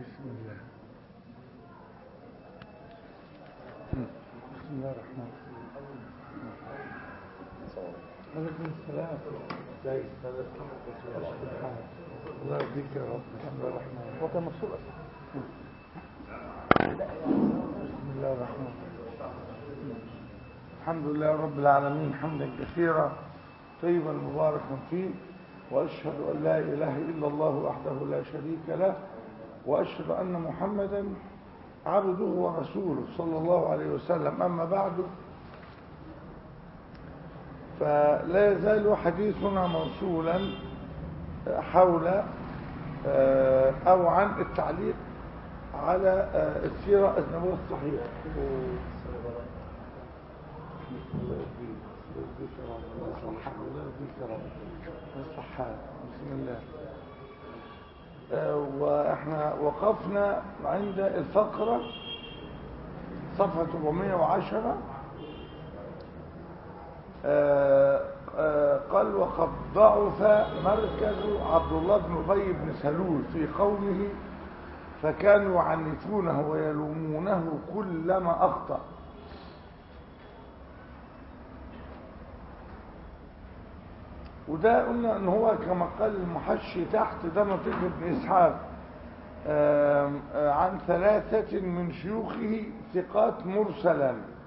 بسم الله بسم الله الرحمن الرحيم عليكم السلام ازيك الله يهديك يا رب بسم الله الرحمن الرحيم هو كان مفصول اصلا بسم الله الرحمن الرحيم الحمد لله رب العالمين حمدا كثيرا طيبا مباركا فيه واشهد ان لا اله الا الله وحده لا شريك له واشهد ان محمدا عبده ورسوله صلى الله عليه وسلم اما بعد فلا يزال حديثنا موصولا حول او عن التعليق على السيره النبويه الصحيحه الله يهديك الله يهديك يا رب الله يصلحك الله يهديك يا رب الصحات بسم الله آه، واحنا وقفنا عند الفقرة صفحة 410 آه، آه، قال وقد ضعف مركز عبد الله بن أبي بن سلول في قومه فكانوا يعنفونه ويلومونه كلما أخطأ وده قلنا ان هو كما قال المحشي تحت ده نطيق ابن اسحاق آم، آه، عن ثلاثة من شيوخه ثقات مرسلا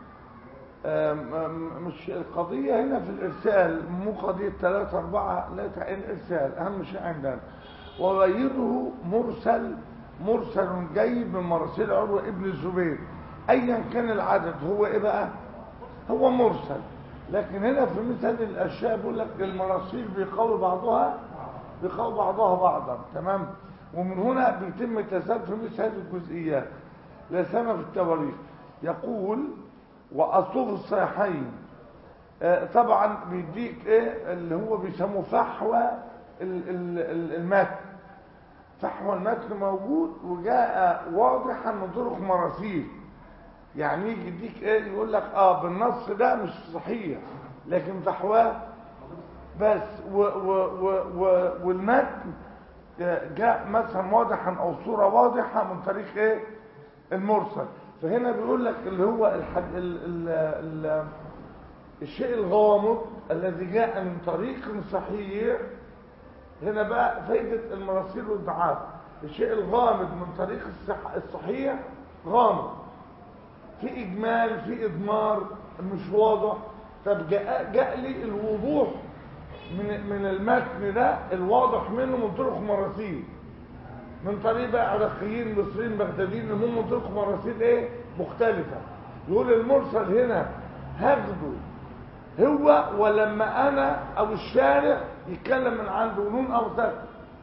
آم، آم، مش القضية هنا في الإرسال مو قضية ثلاثة أربعة لا تعين إرسال أهم شيء عندنا وغيره مرسل مرسل جيد من مراسيل عروة ابن الزبير أيا كان العدد هو إيه بقى؟ هو مرسل لكن هنا في مثل هذه الاشياء بيقول لك المراسيل بيقوي بعضها بيقوي بعضها بعضا تمام ومن هنا بيتم التسلسل في مثل هذه الجزئيات لا سما في التواريخ يقول واصوف الصحيحين آه، طبعا بيديك ايه اللي هو بيسموه فحوى ال- ال- ال- المتن فحوى المتن موجود وجاء واضحا من طرق مراسيل يعني يجي يديك ايه يقول لك اه بالنص ده مش صحيح لكن فحواه بس و و و و والمتن جاء مثلا واضحا او صوره واضحه من طريق ايه المرسل فهنا بيقول لك اللي هو الحد ال ال ال الشيء الغامض الذي جاء من طريق صحيح هنا بقى فايده المراسيل والضعاف الشيء الغامض من طريق الصح الصحيح غامض في اجمال في اضمار مش واضح طب جاء, جاء لي الوضوح من من المتن ده الواضح منه من طرق مراسيل من طريق بقى عراقيين مصريين بغداديين اللي هم من طرق مراسيل ايه مختلفه يقول المرسل هنا هاخده هو ولما انا او الشارع يتكلم من عنده نون او سكت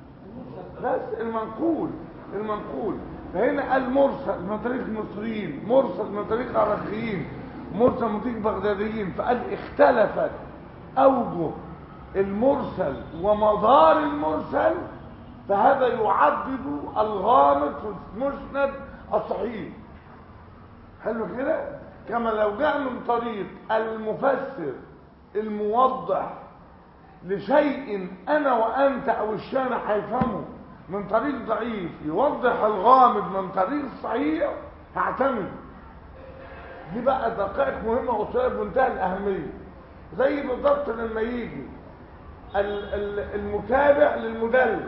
بس المنقول المنقول فهنا قال مرسل من طريق المصريين مرسل من طريق عراقيين مرسل من طريق بغداديين فقال اختلفت اوجه المرسل ومدار المرسل فهذا يعدد الغامض في المسند الصحيح حلو كده كما لو جاء من طريق المفسر الموضح لشيء انا وانت او الشارع هيفهمه من طريق ضعيف يوضح الغامض من طريق صحيح هعتمد دي بقى دقائق مهمة وصولة بمنتهى الأهمية زي بالضبط لما يجي ال- ال- المتابع للمدلس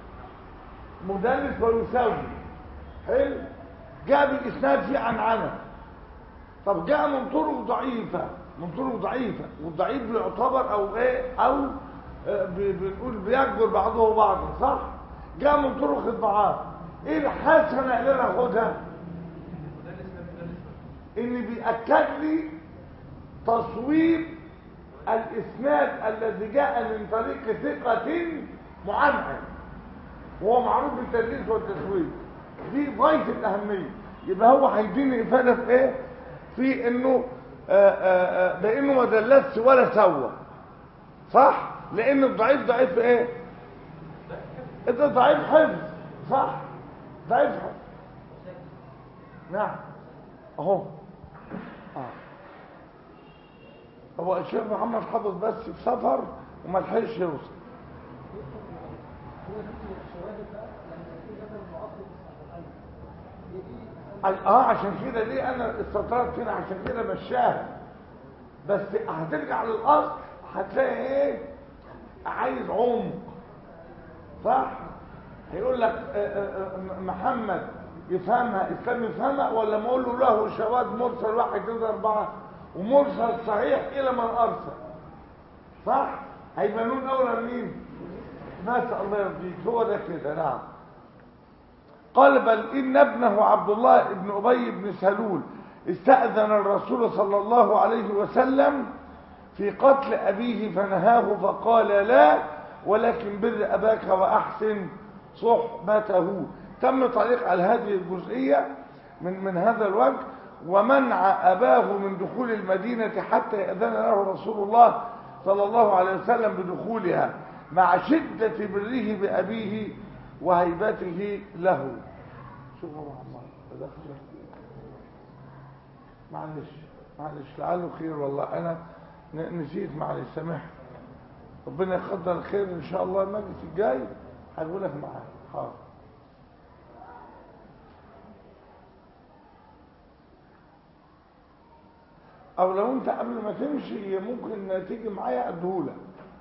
مدلس ويساوي حلو جاء بالإسناد فيه عنعنة طب جاء من طرق ضعيفة من طرق ضعيفة والضعيف بيعتبر أو إيه أو آه، ب- بنقول بيكبر بعضه بعضا صح؟ جاء من طرق الضعاف ايه الحسنه اللي انا اخدها ان بيأكد لي تصويب الاسناد الذي جاء من طريق ثقة معنعن وهو معروف بالتدليس والتسويب دي غاية الأهمية يبقى هو هيديني إفادة في إيه؟ في إنه آآ آآ بإنه ما دلسش ولا سوى صح؟ لأن الضعيف ضعيف في إيه؟ انت ضعيف حفظ صح ضعيف حفظ نعم اهو اه هو الشيخ محمد حافظ بس في سفر وما لحقش يوصل هو دي الشواهد بقى لما يكون مثلا معاصر الصحابي اه عشان كده ليه انا استطردت هنا عشان كده مشاها بس هترجع للاصل هتلاقي ايه عايز عمق صح هيقول لك محمد يفهمها اسلام يفهمها ولا ما اقول له له شواذ مرسل واحد اثنين اربعه ومرسل صحيح الى من ارسل صح هيبانون اولى مين ما شاء الله يرضيك هو ده كده نعم قال بل ان ابنه عبد الله بن ابي بن سلول استاذن الرسول صلى الله عليه وسلم في قتل ابيه فنهاه فقال لا ولكن بر اباك واحسن صحبته تم تعليق على هذه الجزئيه من من هذا الوجه ومنع اباه من دخول المدينه حتى ياذن له رسول الله صلى الله عليه وسلم بدخولها مع شده بره بابيه وهيبته له شوف يا محمد معلش معلش لعله خير والله انا نسيت معلش سامح ربنا يقدر الخير ان شاء الله المجلس الجاي هقول لك معاه حاضر او لو انت قبل ما تمشي ممكن تيجي معايا اديهولك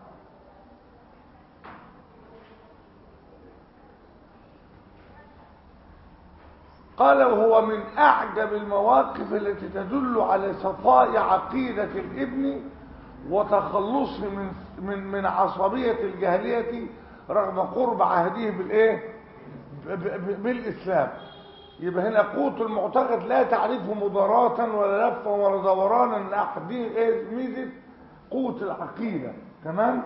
قال وهو من أعجب المواقف التي تدل على صفاء عقيدة الابن وتخلصه من من من عصبية الجاهلية رغم قرب عهده بالإيه؟ بالإسلام يبقى هنا قوت المعتقد لا تعرفه مضاراة ولا لفا ولا دورانا لأحد دي إيه ميزة قوة العقيدة تمام؟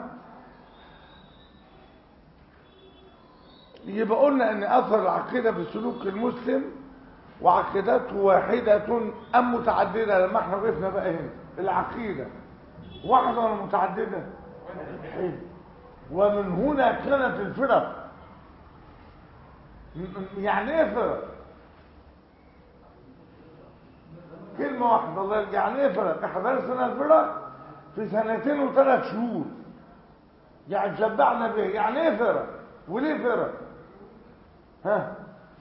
يبقى قلنا ان اثر العقيدة في سلوك المسلم وعقيدته واحدة ام متعددة لما احنا وقفنا بقى هنا العقيدة واحدة ولا متعددة حلو ومن هنا كانت الفرق يعني ايه فرق كلمة واحدة الله يرجع يعني ايه فرق احنا درسنا الفرق في سنتين وثلاث شهور يعني شبعنا به يعني ايه فرق وليه فرق ها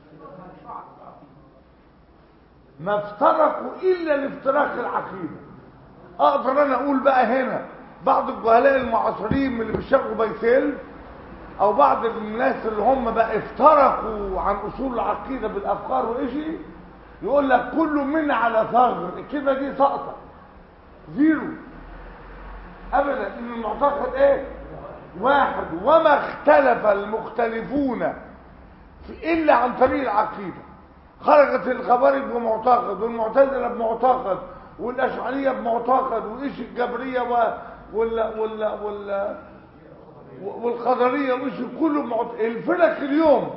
ما افترقوا الا لافتراق العقيده اقدر انا اقول بقى هنا بعض الجهلاء المعاصرين من اللي بيشتغلوا بيتين او بعض الناس اللي هم بقى افترقوا عن اصول العقيده بالافكار وإشي يقول لك كل منا على ثغر الكلمه دي سقطه زيرو ابدا ان المعتقد ايه واحد وما اختلف المختلفون إلا عن طريق العقيدة خرجت الخوارج بمعتقد والمعتزلة بمعتقد والأشعرية بمعتقد وإيش الجبرية و... ولا ولا ولا والقدرية وإيش كله معتقد الفرق اليوم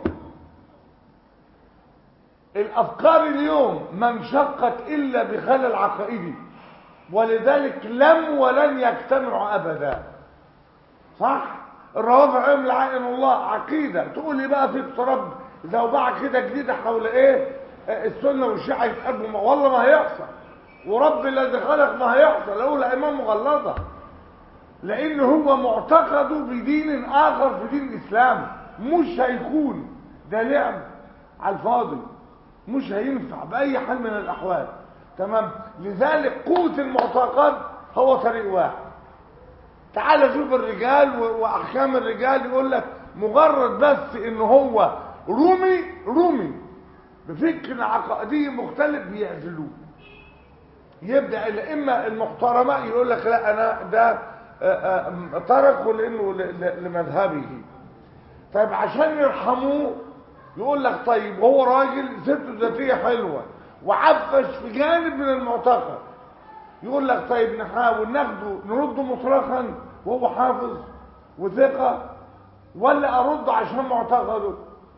الأفكار اليوم ما انشقت إلا بخلل عقائدي ولذلك لم ولن يجتمعوا أبدا صح؟ الروافع علم لعين الله عقيدة تقول لي بقى في اضطراب زوبعة كده جديدة حول ايه السنة والشيعة يتقابلوا والله ما هيحصل ورب الذي خلق ما هيحصل لولا امام مغلظة لان هو معتقده بدين اخر في دين الاسلام مش هيكون ده لعب على الفاضي مش هينفع باي حال من الاحوال تمام لذلك قوة المعتقد هو طريق واحد تعال شوف الرجال واحكام الرجال يقول لك مجرد بس ان هو رومي رومي بفكر عقائدي مختلف بيعزلوه يبدا الائمه المحترمه يقول لك لا انا ده تركه لانه لمذهبه طيب عشان يرحموه يقول لك طيب هو راجل سيرته ذاتيه حلوه وعفش في جانب من المعتقد يقول لك طيب نحاول ناخده نرده مطلقا وهو حافظ وثقة ولا أرده عشان معتقده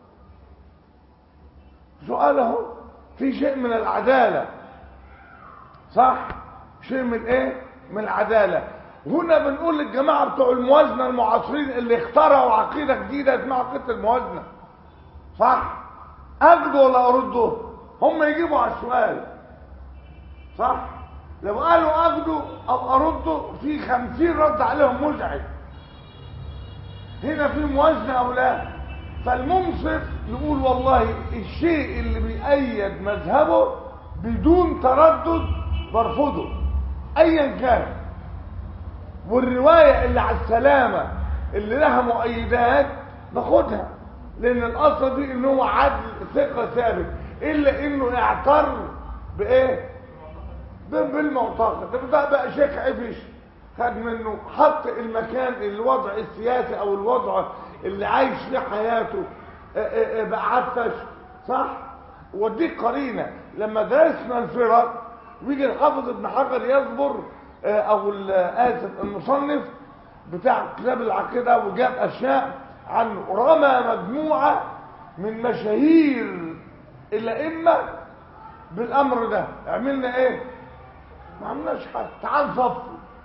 سؤاله في شيء من العدالة صح شيء من ايه من العدالة هنا بنقول للجماعة بتوع الموازنة المعاصرين اللي اخترعوا عقيدة جديدة اسمها عقيدة الموازنة صح اخده ولا ارده هم يجيبوا على السؤال صح لو قالوا اخده او ارده في خمسين رد عليهم مزعج هنا في موازنة او لا فالمنصف يقول والله الشيء اللي بيأيد مذهبه بدون تردد برفضه ايا كان والرواية اللي على السلامة اللي لها مؤيدات باخدها لان الاصل دي ان هو عدل ثقة ثابت الا انه اعتر بايه بالمعتقد ده بقى, بقى شيخ عفش خد منه حط المكان الوضع السياسي او الوضع اللي عايش فيه حياته بقى عفش صح وديك قرينة لما درسنا الفرق ويجي الحافظ ابن حجر يصبر او اسف المصنف بتاع كتاب العقيدة وجاب اشياء عنه رمى مجموعة من مشاهير الائمة بالامر ده عملنا ايه ما عملناش حاجه تعال صف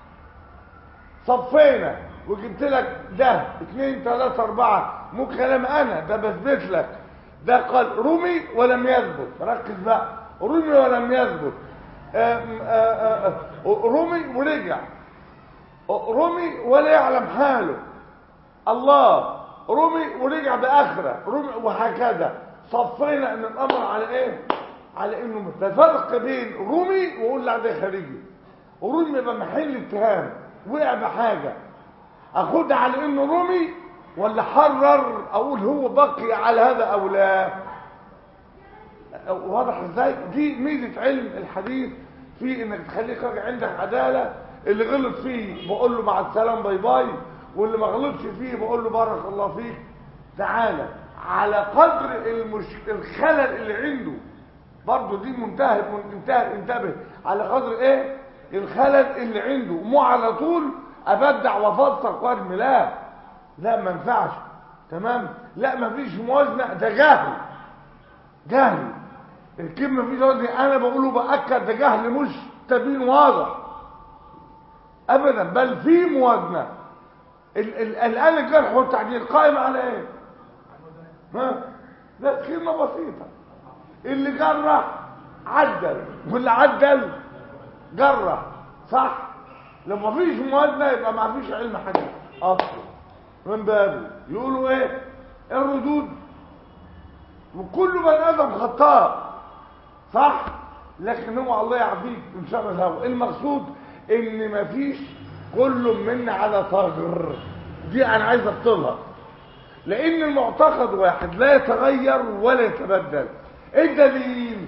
صفينا وجبت لك ده اثنين ثلاثة اربعة مو كلام انا ده بثبت لك ده قال رمي ولم يثبت ركز بقى رمي ولم يثبت آم آم آم رمي ورجع رمي ولا يعلم حاله الله رمي ورجع باخره رمي وهكذا صفينا ان الامر على ايه على انه ده فرق بين رومي واقول لا ده خارجي ورومي يبقى محل اتهام وقع بحاجه اخدها على انه رومي ولا حرر اقول هو بقي على هذا او لا واضح ازاي دي ميزه علم الحديث في انك تخليك راجع عندك عداله اللي غلط فيه بقول له مع السلامه باي باي واللي ما غلطش فيه بقول له بارك الله فيك تعالى على قدر المش... الخلل اللي عنده برضه دي منتهى انتهى انتبه على قدر ايه الخلل اللي عنده مو على طول ابدع وافسر قرم لا لا ما ينفعش تمام لا ما فيش موازنه ده جهل جهل الكلمه في دلوقتي انا بقوله باكد ده جهل مش تبين واضح ابدا بل في موازنه الان الجرح والتعديل قائم على ايه ها ده كلمه بسيطه اللي جرح عدل واللي عدل جرح صح لما فيش موازنه يبقى ما فيش علم حديث اصلا من بابه يقولوا ايه الردود وكل بني ادم خطاء صح لكن هو الله يعافيك من شر الهوى المقصود ان ما فيش كل منا على ثغر دي انا عايز ابطلها لان المعتقد واحد لا يتغير ولا يتبدل ايه الدليل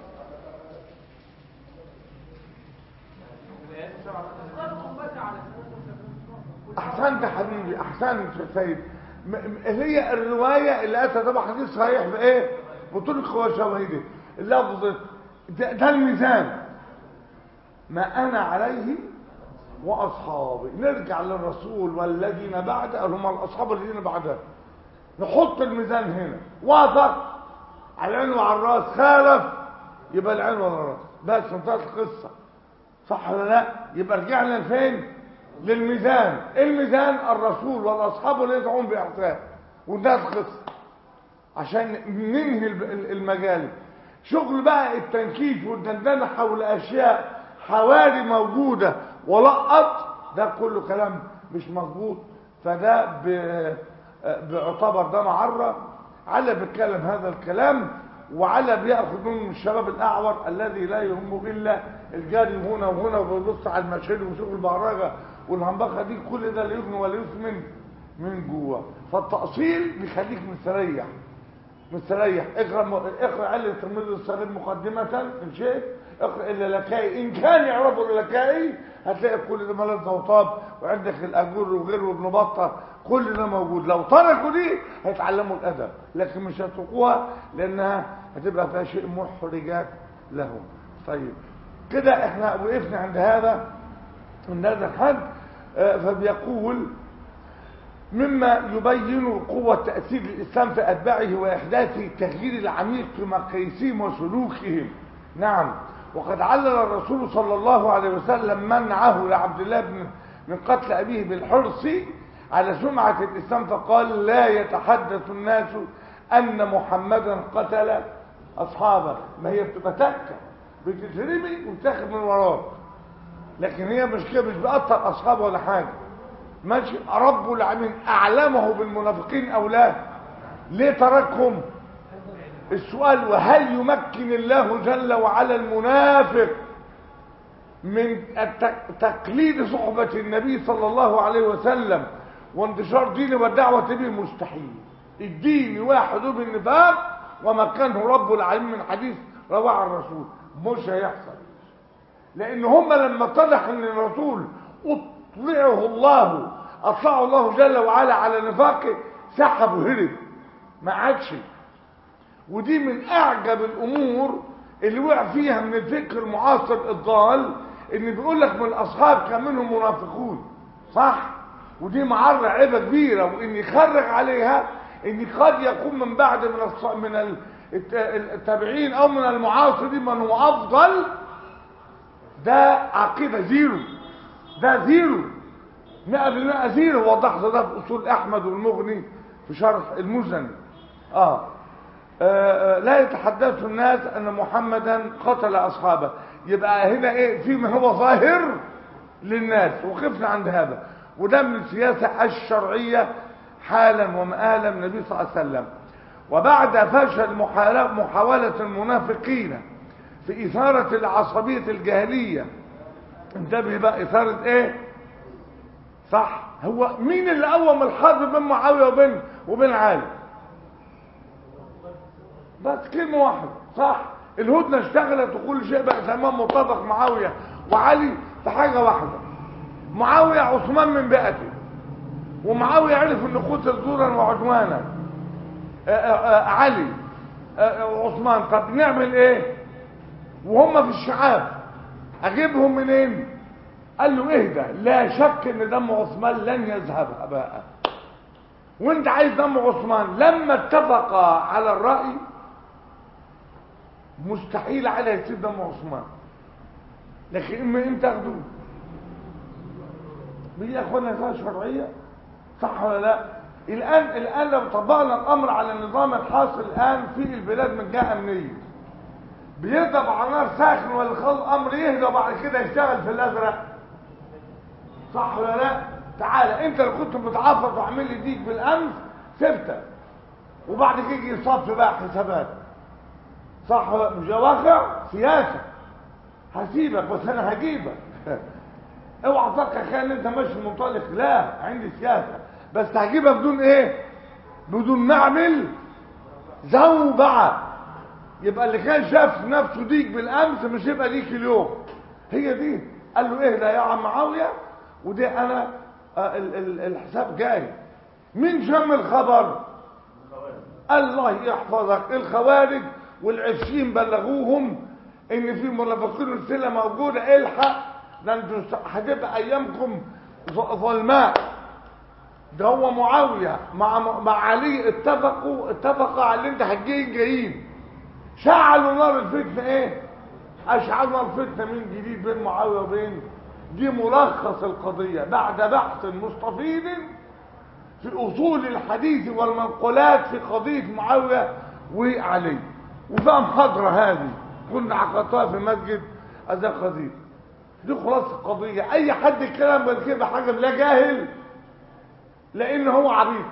احسنت حبيبي احسنت يا سيد هي الرواية اللي اتى طبعا حديث صحيح بايه بطرق وشواهده اللفظ ده, ده الميزان ما انا عليه واصحابي نرجع للرسول والذين بعده هم الاصحاب الذين بعده نحط الميزان هنا وافق على العين وعلى الراس خالف يبقى العين ولا الراس بس انتهت القصه صح ولا لا يبقى رجعنا لفين للميزان الميزان الرسول والاصحاب اللي يدعون باحسان وانتهت القصه عشان ننهي المجال شغل بقى التنكيش والدندنه حول اشياء حوالي موجوده ولقط ده كله كلام مش مظبوط فده بيعتبر ده معره على بيتكلم هذا الكلام وعلى بياخذ منه الشباب الاعور الذي لا يهمه الا الجاري هنا وهنا وبيبص على المشهد وشوف البهرجه والهنبخه دي كل ده لا يغني ولا يثمن من جوه فالتاصيل بيخليك مستريح مستريح اقرا اقرا علي الترمذي الصغير مقدمه ان شئت اقرا اللكائي ان كان يعرفوا اللكائي هتلاقي كل ده ملذ وطاب وعندك الاجور وغيره وابن بطه كل ده موجود لو تركوا دي هيتعلموا الادب لكن مش هيتركوها لانها هتبقى فيها شيء محرجات لهم طيب كده احنا وقفنا عند هذا عند هذا الحد فبيقول مما يبين قوة تأثير الإسلام في أتباعه وإحداث التغيير العميق في مقاييسهم وسلوكهم نعم وقد علل الرسول صلى الله عليه وسلم منعه لعبد الله بن من قتل أبيه بالحرص على سمعة الإسلام فقال لا يتحدث الناس أن محمدا قتل أصحابه ما هي بتبقى تكة بتترمي وتاخد من وراك لكن هي مش كده مش بقتل أصحابه ولا حاجة ماشي رب العالمين أعلمه بالمنافقين أو لا ليه تركهم السؤال وهل يمكن الله جل وعلا المنافق من التق- تقليد صحبة النبي صلى الله عليه وسلم وانتشار دينه والدعوة به مستحيل الدين واحد بالنفاق وما كانه رب العالمين من حديث رواه عن الرسول مش هيحصل لان هم لما اتضح ان الرسول اطلعه الله اطلعه الله جل وعلا على نفاقه سحب وهرب ما عادش ودي من اعجب الامور اللي وقع فيها من الفكر المعاصر الضال ان بيقول لك من الاصحاب كان منهم منافقون صح ودي معرة عيبة كبيرة وان يخرج عليها ان قد يكون من بعد من الص- من ال- الت- التابعين او من المعاصرين من هو افضل ده عقيدة زيرو ده زيرو مئة بالمئة زيرو وضحت ده في اصول احمد والمغني في شرح المزني اه آه، آه، لا يتحدث الناس ان محمدا قتل اصحابه يبقى هنا ايه في ما هو ظاهر للناس وقفنا عند هذا وده من السياسه الشرعيه حالا ومآلا من النبي صلى الله عليه وسلم وبعد فشل محاولة- محاوله المنافقين في اثاره العصبيه الجاهليه انتبه بقى اثاره ايه صح هو مين اللي قوم الحرب بين معاويه وبين وبين علي بس كلمة واحدة صح الهدنة اشتغلت وكل شيء بقى تمام متفق معاوية وعلي في حاجة واحدة معاوية عثمان من بيئته ومعاوية عرف ان قتل زورا وعدوانا آه، آه، آه، علي آه، آه، وعثمان طب نعمل ايه وهم في الشعاب اجيبهم منين قال له اهدى لا شك ان دم عثمان لن يذهب هباء وانت عايز دم عثمان لما اتفقا على الرأي مستحيل عليه يصير دم عثمان لكن اما انت تاخدوه دي يا اخوانا فيها شرعيه صح ولا لا الان الان لو طبقنا الامر على النظام الحاصل الان في البلاد من جهه امنيه بيضرب على نار ساخن ولا خل امر يهدى وبعد كده يشتغل في الازرق صح ولا لا تعالى انت اللي كنت متعفط وعامل لي ديك بالامس سبتك وبعد كده يجي يصفي بقى حسابات صح ولا- مش ده واقع سياسه هسيبك بس انا هجيبك اوعى تفكر كده ان انت ماشي منطلق لا عندي سياسه بس هجيبها بدون ايه بدون ما اعمل زوبعه يبقى اللي كان شاف نفسه ديك بالامس مش يبقى ديك اليوم هي دي قال له ايه ده يا عم معاويه ودي انا آه، ال- ال- الحساب جاي مين شم الخبر الله يحفظك الخوارج والعشرين بلغوهم ان في منافقين السله موجوده الحق ده انتوا هتبقى ايامكم ظ- ظلماء ده هو معاويه مع مع علي اتفقوا اتفقوا على اللي انت هتجين جايين شعلوا نار الفتنه ايه اشعلنا الفتنه من جديد بين معاويه وبين دي ملخص القضيه بعد بحث مستفيض في اصول الحديث والمنقولات في قضيه معاويه وعلي وفيها محاضره هذه كنا عقدتها في مسجد ذا قضيه دي خلاصه القضيه اي حد يتكلم من كده حاجه لا جاهل لان هو عبيط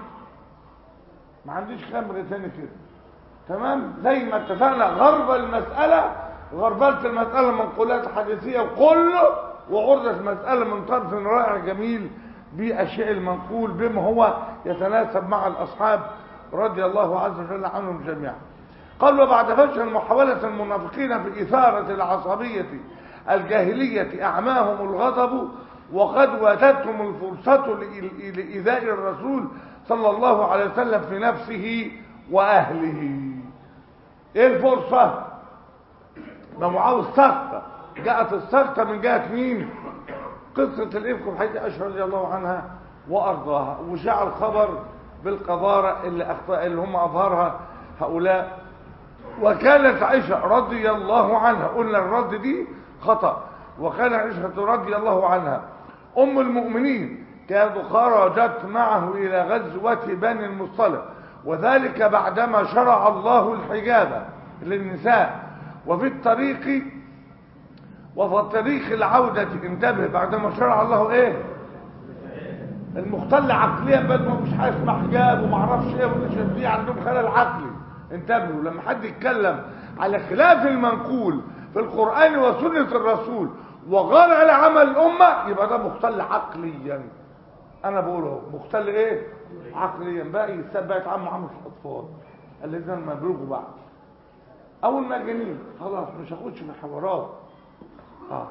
ما عنديش كلام تاني كده تمام زي ما اتفقنا غرب المساله غربلت المساله منقولات حديثيه وكله وعرضت المساله من طرف رائع جميل بالشيء المنقول بما هو يتناسب مع الاصحاب رضي الله عز وجل عنهم جميعا قال وبعد فشل محاولة المنافقين في إثارة العصبية الجاهلية أعماهم الغضب وقد واتتهم الفرصة لإ- لإيذاء الرسول صلى الله عليه وسلم في نفسه وأهله إيه الفرصة؟ ما معاوز سقطة جاءت السقطة من جهة مين؟ قصة الإفك بحيث أشهر رضي الله عنها وأرضاها وشاع الخبر بالقذارة اللي, أخطأ اللي هم أظهرها هؤلاء وكانت عائشة رضي الله عنها قلنا الرد دي خطأ وكان عائشة رضي الله عنها أم المؤمنين كانت خرجت معه إلى غزوة بني المصطلق وذلك بعدما شرع الله الحجاب للنساء وفي الطريق وفي طريق العودة انتبه بعدما شرع الله ايه المختل عقليا بدل ما مش حاجه اسمها حجاب وما اعرفش ايه ومش دي عندهم خلل عقلي انتبهوا لما حد يتكلم على خلاف المنقول في القران وسنه الرسول وغير على عمل الامه يبقى ده مختل عقليا انا بقول اهو مختل ايه عقليا بقى يتبع يتعامل معامله الاطفال الذين ما بلغوا بعد او المجانين خلاص مش هاخدش في حوارات اه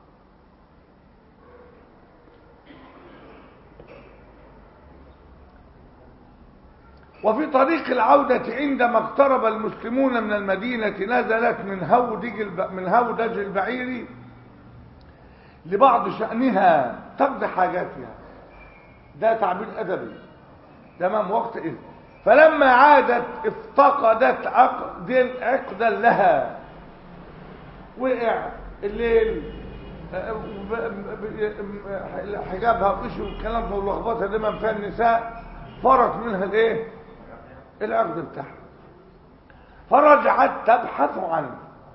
وفي طريق العودة عندما اقترب المسلمون من المدينة نزلت من هودج الب... من هودج البعير لبعض شأنها تقضي حاجاتها ده تعبير أدبي تمام وقت إذن فلما عادت افتقدت عقد عقدا لها وقع الليل حجابها وقشي والكلام ده واللخبطه دايما فيها النساء فرت منها الايه العقد بتاعها فرجعت تبحث عنه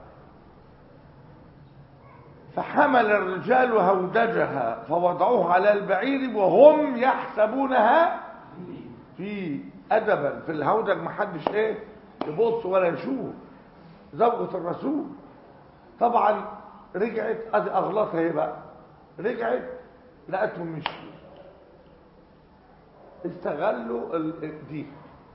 فحمل الرجال هودجها فوضعوه على البعير وهم يحسبونها في ادبا في الهودج محدش ايه يبص ولا يشوف زوجة الرسول طبعا رجعت ادي اغلطها ايه بقى رجعت لقتهم مشي استغلوا دي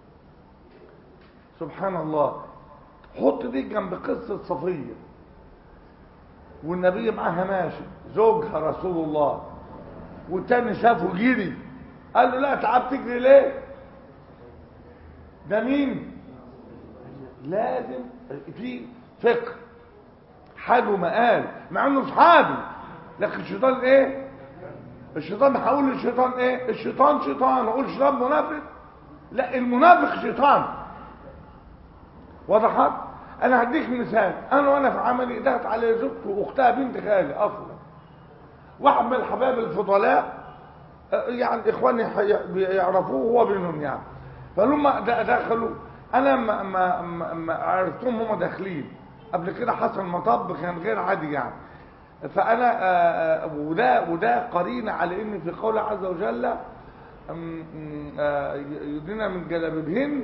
سبحان الله حط دي جنب قصة صفية والنبي معاها ماشي زوجها رسول الله والتاني شافه جري قال له لا تعب تجري ليه ده مين لازم في فقه حاله مقال مع انه صحابي لكن الشيطان ايه الشيطان هقول للشيطان ايه الشيطان شيطان اقول الشيطان منافق لا المنافق شيطان وضحت انا هديك مثال انا وانا في عملي دخلت على زوجته واختها بنت خالي اصلا واحد من الحبايب الفضلاء يعني اخواني يعرفوه هو بينهم يعني فلما دخلوا انا ما ما ما عرفتهم هم داخلين قبل كده حصل مطب كان غير عادي يعني فانا وده وده قرينه على ان في قوله عز وجل يدينا من جلابيبهن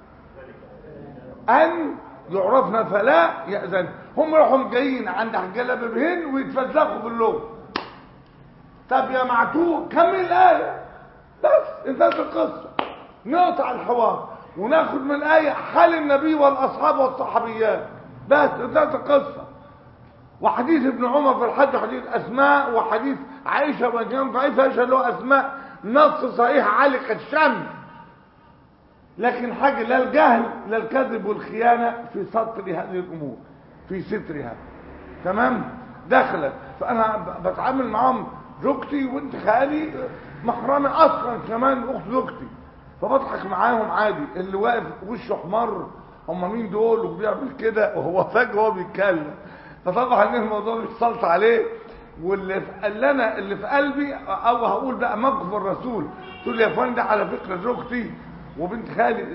ان يعرفنا فلا يأذن هم راحوا جايين عند جلابيبهن ويتفزقوا باللغه طب يا معتوه كمل الايه بس انتهت القصه نقطع الحوار وناخد من الايه حال النبي والاصحاب والصحابيات بس انتهت القصه وحديث ابن عمر في الحج حديث اسماء وحديث عائشه وكان ضعيف ايش له اسماء نص صحيح علق الشمس لكن حاجه لا الجهل لا الكذب والخيانه في سطر هذه الامور في سترها تمام دخلت فانا بتعامل معاهم زوجتي وانت خالي محرمي اصلا كمان اخت زوجتي فبضحك معاهم عادي اللي واقف وشه احمر هم مين دول وبيعمل كده وهو فجاه وهو بيتكلم فطبعا الموضوع مش صلت عليه واللي في اللي انا اللي في قلبي او هقول بقى موقف الرسول تقول لي يا فندم ده على فكره زوجتي وبنت خالي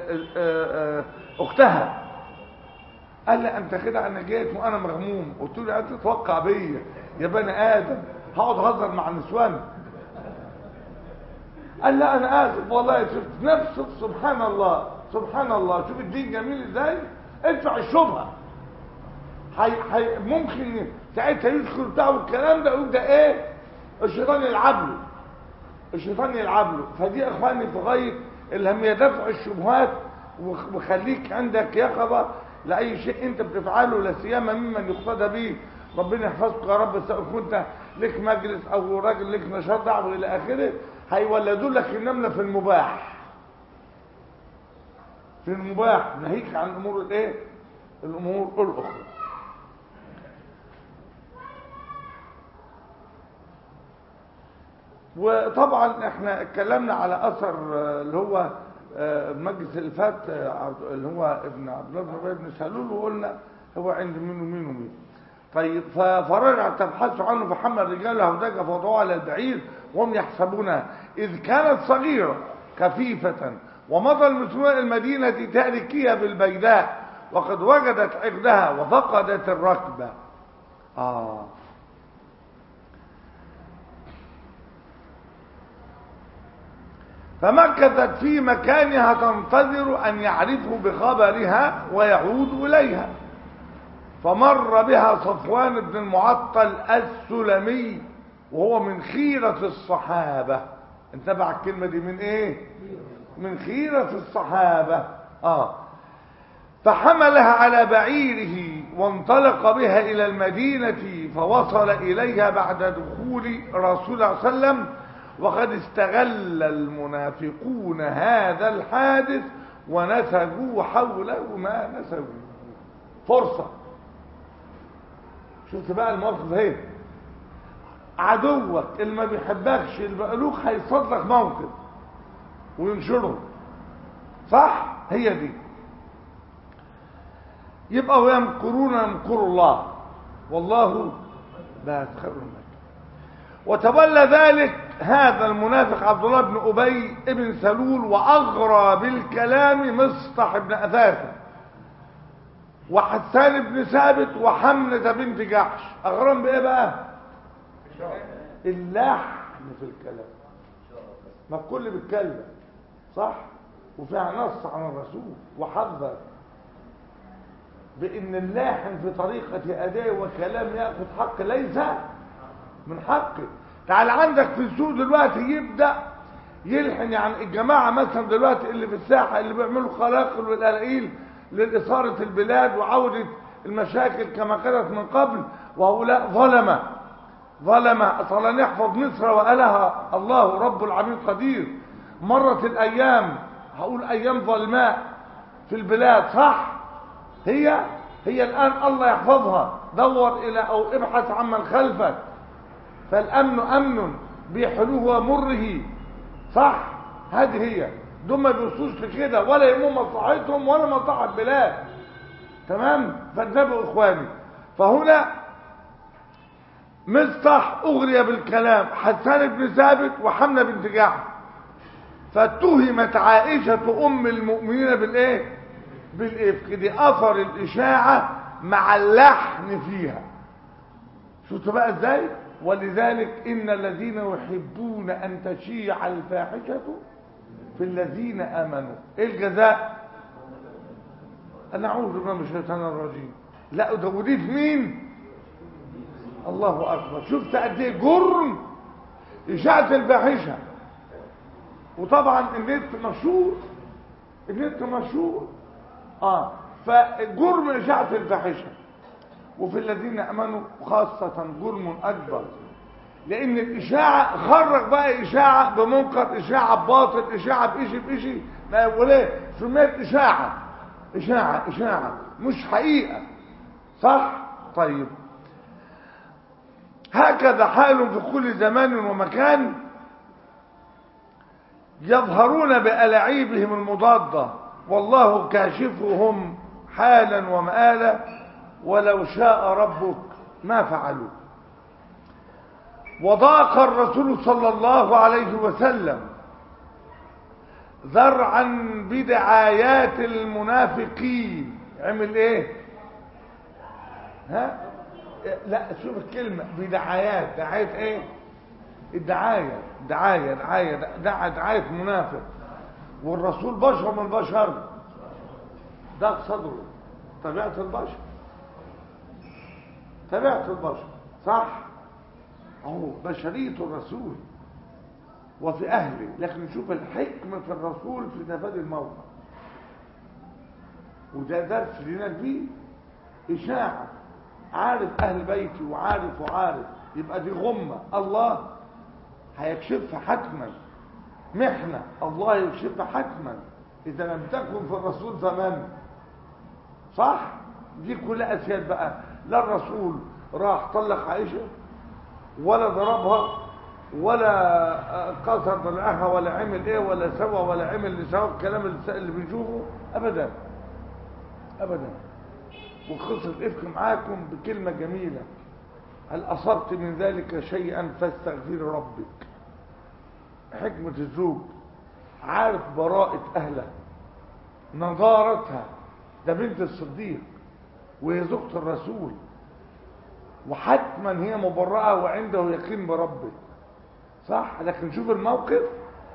اختها قال لي انت كده انا جيت وانا مغموم قلت له انت تتوقع بيا يا بني ادم هقعد اهزر مع النسوان قال لا انا اسف والله شفت نفسك سبحان الله سبحان الله شوف الدين جميل ازاي ادفع الشبهه حي حي ممكن ساعتها يدخل بتاعه الكلام ده ويبدا ايه الشيطان يلعب له الشيطان يلعب له فدي يا اخواني في غايه الهميه دفع الشبهات وخليك عندك يقظه لاي شيء انت بتفعله لا سيما ممن يقتدى به ربنا يحفظك يا رب سواء كنت لك مجلس او راجل لك نشاط دعوه الى اخره هيولدوا لك النمله في المباح في المباح ناهيك عن الامور الايه الامور الاخرى وطبعا احنا اتكلمنا على اثر اللي هو المجلس اللي فات اللي هو ابن عبد الله بن سلول وقلنا هو عند مين ومين ومين طيب فرجع تبحث عنه فحمل رجاله هودجه فوضعوه على البعير وهم يحسبونها اذ كانت صغيره كفيفه ومضى المسلمون المدينه تاركيها بالبيداء وقد وجدت عقدها وفقدت الركبه اه فمكثت في مكانها تنتظر أن يعرفوا بخبرها ويعود إليها فمر بها صفوان بن المعطل السلمي وهو من خيرة الصحابة انتبع الكلمة دي من ايه من خيرة الصحابة اه فحملها على بعيره وانطلق بها إلى المدينة فوصل إليها بعد دخول رسول الله صلى الله عليه وسلم وقد استغل المنافقون هذا الحادث ونسجوا حوله ما نسجوا فرصة شفت بقى الموقف اهي عدوك اللي ما بيحبكش المألوك هيصد لك موقف وينشره صح هي دي يبقى ويمكرون يمكر الله والله لا خير المكر وتولى ذلك هذا المنافق عبد الله بن أبي ابن سلول وأغرى بالكلام مصطح بن أثاثة وحسان بن ثابت وحملة بنت جحش أغرام بإيه بقى اللحن في الكلام ما الكل بيتكلم صح وفيها نص عن الرسول وحذر بان اللاحن في طريقة اداء وكلام ياخذ حق ليس من حقه تعال عندك في السوق دلوقتي يبدا يلحن يعني الجماعه مثلا دلوقتي اللي في الساحه اللي بيعملوا خلاقل والقلاقيل لاثاره البلاد وعوده المشاكل كما كانت من قبل وهؤلاء ظلمه ظلمه اصلا يحفظ مصر والها الله رب العالمين قدير مرت الايام هقول ايام ظلماء في البلاد صح هي هي الآن الله يحفظها دور إلى أو ابحث عمن خلفك فالأمن أمن بحلوه ومره صح هذه هي دول ما بيوصوش لكده ولا يهمهم مصلحتهم ولا مصلحة البلاد تمام فانتبهوا إخواني فهنا مصطح أغري بالكلام حسان بن ثابت وحمنة بنت جحش فاتهمت عائشة أم المؤمنين بالإيه بالإفك دي أثر الإشاعة مع اللحن فيها شفتوا بقى إزاي ولذلك إن الذين يحبون أن تشيع الفاحشة في الذين آمنوا إيه الجزاء أنا أعوذ بالله من الشيطان الرجيم لا ده ودي في مين الله أكبر شفت قد إيه جرم إشاعة الفاحشة وطبعا النت مشهور النت مشهور اه فجرم إشاعة الفاحشة وفي الذين أمنوا خاصة جرم أكبر لأن الإشاعة خرج بقى إشاعة بمنكر إشاعة بباطل إشاعة بإشي بإشي ما وليه سميت إشاعة إشاعة إشاعة مش حقيقة صح طيب هكذا حال في كل زمان ومكان يظهرون بألاعيبهم المضادة والله كاشفهم حالا ومآلا ولو شاء ربك ما فعلوا وضاق الرسول صلى الله عليه وسلم ذرعا بدعايات المنافقين عمل ايه ها لا شوف الكلمة بدعايات دعاية ايه الدعاية دعاية دعاية دعاية, دعاية منافق والرسول بشر من البشر ده صدره طبيعة البشر طبيعة البشر صح اهو بشرية الرسول وفي أهله لكن نشوف الحكمة في الرسول في تفادي الموقع وده درس لنا كبير إشاعة عارف أهل بيتي وعارف وعارف يبقى دي غمة الله هيكشفها حتما محنة الله يكشفها حتما إذا لم تكن في الرسول زمان صح دي كلها أسياد بقى لا الرسول راح طلق عائشة ولا ضربها ولا قصر ضلعها ولا عمل ايه ولا سوى ولا عمل اللي سوى الكلام اللي بنشوفه ابدا ابدا وقصة الافك معاكم بكلمة جميلة هل اصبت من ذلك شيئا فاستغفر ربك حكمة الزوج عارف براءة اهله نضارتها ده بنت الصديق وهي زوجة الرسول وحتما هي مبرأة وعنده يقين بربه صح لكن شوف الموقف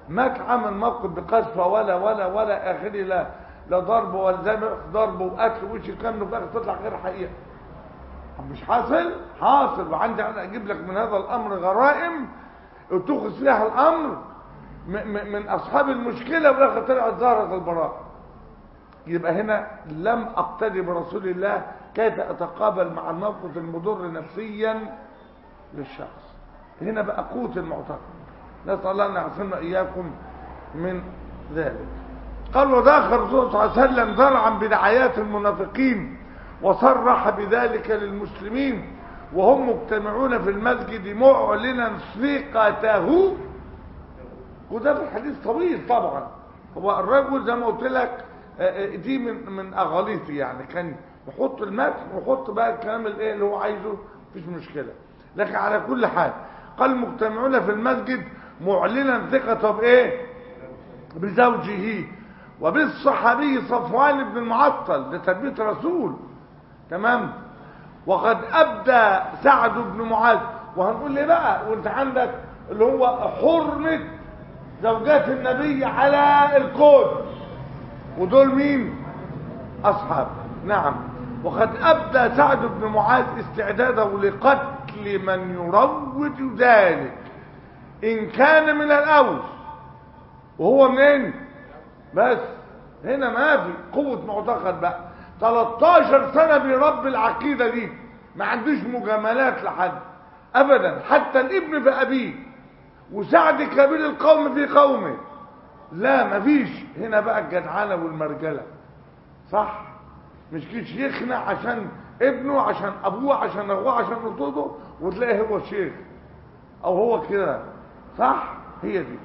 ما عمل موقف بقذفه ولا ولا ولا اخره لا لا ضرب ولا زي ما ضرب وقتل وش كامل في الاخر تطلع غير حقيقه مش حاصل حاصل وعندي انا اجيب لك من هذا الامر غرائم تخذ فيها الامر من اصحاب المشكله والاخر طلعت ظاهره البراءه يبقى هنا لم اقتدي برسول الله كيف اتقابل مع الموقف المضر نفسيا للشخص هنا بقى قوه المعتقد نسال الله ان يعصمنا اياكم من ذلك قال وداخل الرسول صلى الله عليه وسلم ذرعا بدعايات المنافقين وصرح بذلك للمسلمين وهم مجتمعون في المسجد معلنا ثقته وده في الحديث طويل طبعا هو الرجل زي ما قلت لك دي من من اغاليطي يعني كان يحط المتن ويحط بقى الكلام الايه اللي هو عايزه مفيش مشكله لكن على كل حال قال مجتمعون في المسجد معلنا ثقته بايه بزوجه وبالصحابي صفوان بن المعطل ده تربيه رسول تمام وقد ابدى سعد بن معاذ وهنقول ليه بقى وانت عندك اللي هو حرمه زوجات النبي على الكون ودول مين اصحاب نعم وقد ابدى سعد بن معاذ استعداده لقتل من يروج ذلك ان كان من الاوس وهو منين بس هنا ما في قوه معتقد بقى 13 سنه بيربي العقيده دي ما عندوش مجاملات لحد ابدا حتى الابن في ابيه وسعد كبير القوم في قومه لا مفيش هنا بقى الجدعنه والمرجله صح مش كيش يخنع عشان ابنه عشان ابوه عشان اخوه عشان نطوده وتلاقيه هو الشيخ او هو كده صح هي دي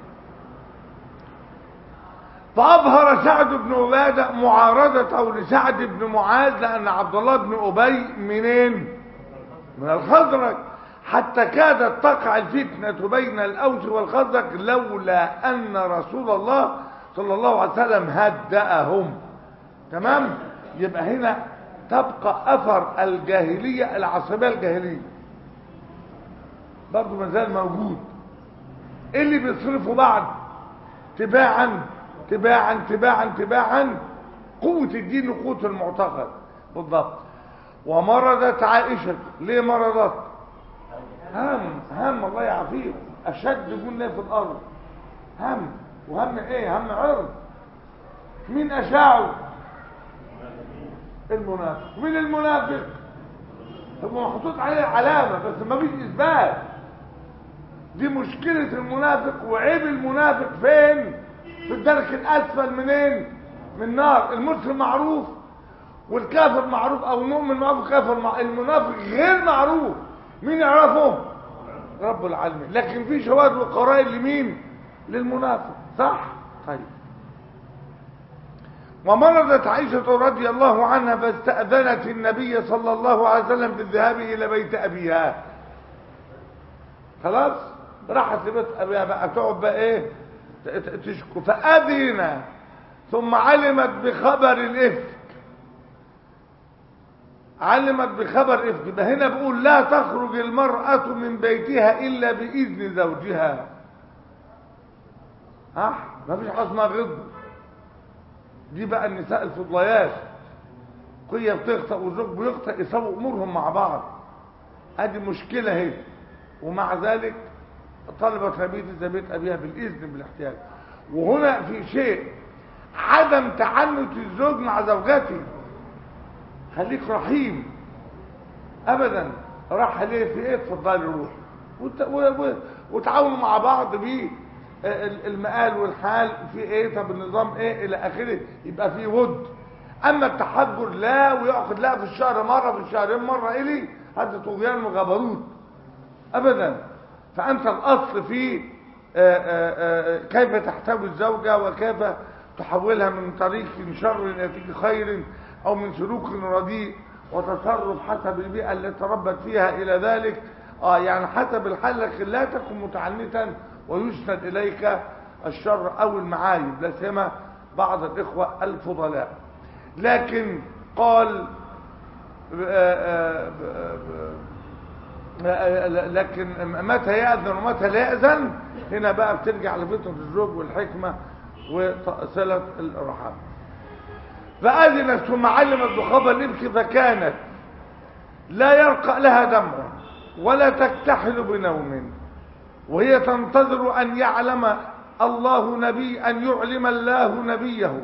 فاظهر سعد بن عباده معارضته لسعد بن معاذ لان عبد الله بن ابي منين من الخزرج حتى كادت تقع الفتنة بين الأوس والخزرج لولا أن رسول الله صلى الله عليه وسلم هدأهم تمام يبقى هنا تبقى أثر الجاهلية العصبية الجاهلية برضه ما زال موجود إيه اللي بيصرفوا بعض تباعا تباعا تباعا تباعا قوة الدين وقوة المعتقد بالضبط ومرضت عائشة ليه مرضت هم هم الله يعافيه اشد جنة في الارض هم وهم ايه هم عرض مين اشاعه المنافق مين المنافق هو محطوط عليه علامة بس ما فيش اثبات دي مشكلة المنافق وعيب المنافق فين في الدرك الاسفل منين من النار المسلم معروف والكافر معروف او المؤمن معروف كافر مع المنافق غير معروف مين يعرفه رب العالمين لكن في شواهد وقرائن لمين للمنافق صح طيب ومرضت عائشة رضي الله عنها فاستأذنت النبي صلى الله عليه وسلم بالذهاب إلى بيت أبيها خلاص راحت لبيت أبيها بقى تقعد بقى إيه تشكو فأذن ثم علمت بخبر الإفك علمت بخبر إفك يبقى هنا بقول لا تخرج المرأة من بيتها إلا بإذن زوجها ها ما فيش حاجة اسمها غضب دي بقى النساء الفضليات قية بتخطأ والزوج بيخطأ يسووا أمورهم مع بعض ادي مشكلة اهي ومع ذلك طلبت ربيت بيت أبيها بالإذن بالاحتياج وهنا في شيء عدم تعنت الزوج مع زوجته خليك رحيم ابدا راح ليه في ايه اتفضلي روح وتعاونوا مع بعض ب المقال والحال في ايه طب النظام ايه الى اخره يبقى في ود اما التحجر لا ويأخذ لا في الشهر مرة في الشهرين مرة الي هذا طغيان وغبروت ابدا فانت الاصل في كيف تحتوي الزوجة وكيف تحولها من طريق شر لنتيجة خير او من سلوك رديء وتصرف حسب البيئة اللي تربت فيها الى ذلك اه يعني حسب الحال لكن لا تكن متعنتا ويسند اليك الشر او المعايب لا سيما بعض الاخوة الفضلاء لكن قال لكن متى يأذن ومتى لا يأذن هنا بقى بترجع لفطرة الزوج والحكمة وصلة الرحم فأذنت ثم علمت بخبر الإبك فكانت لا يرقى لها دمع ولا تكتحل بنوم وهي تنتظر أن يعلم الله نبي أن يعلم الله نبيه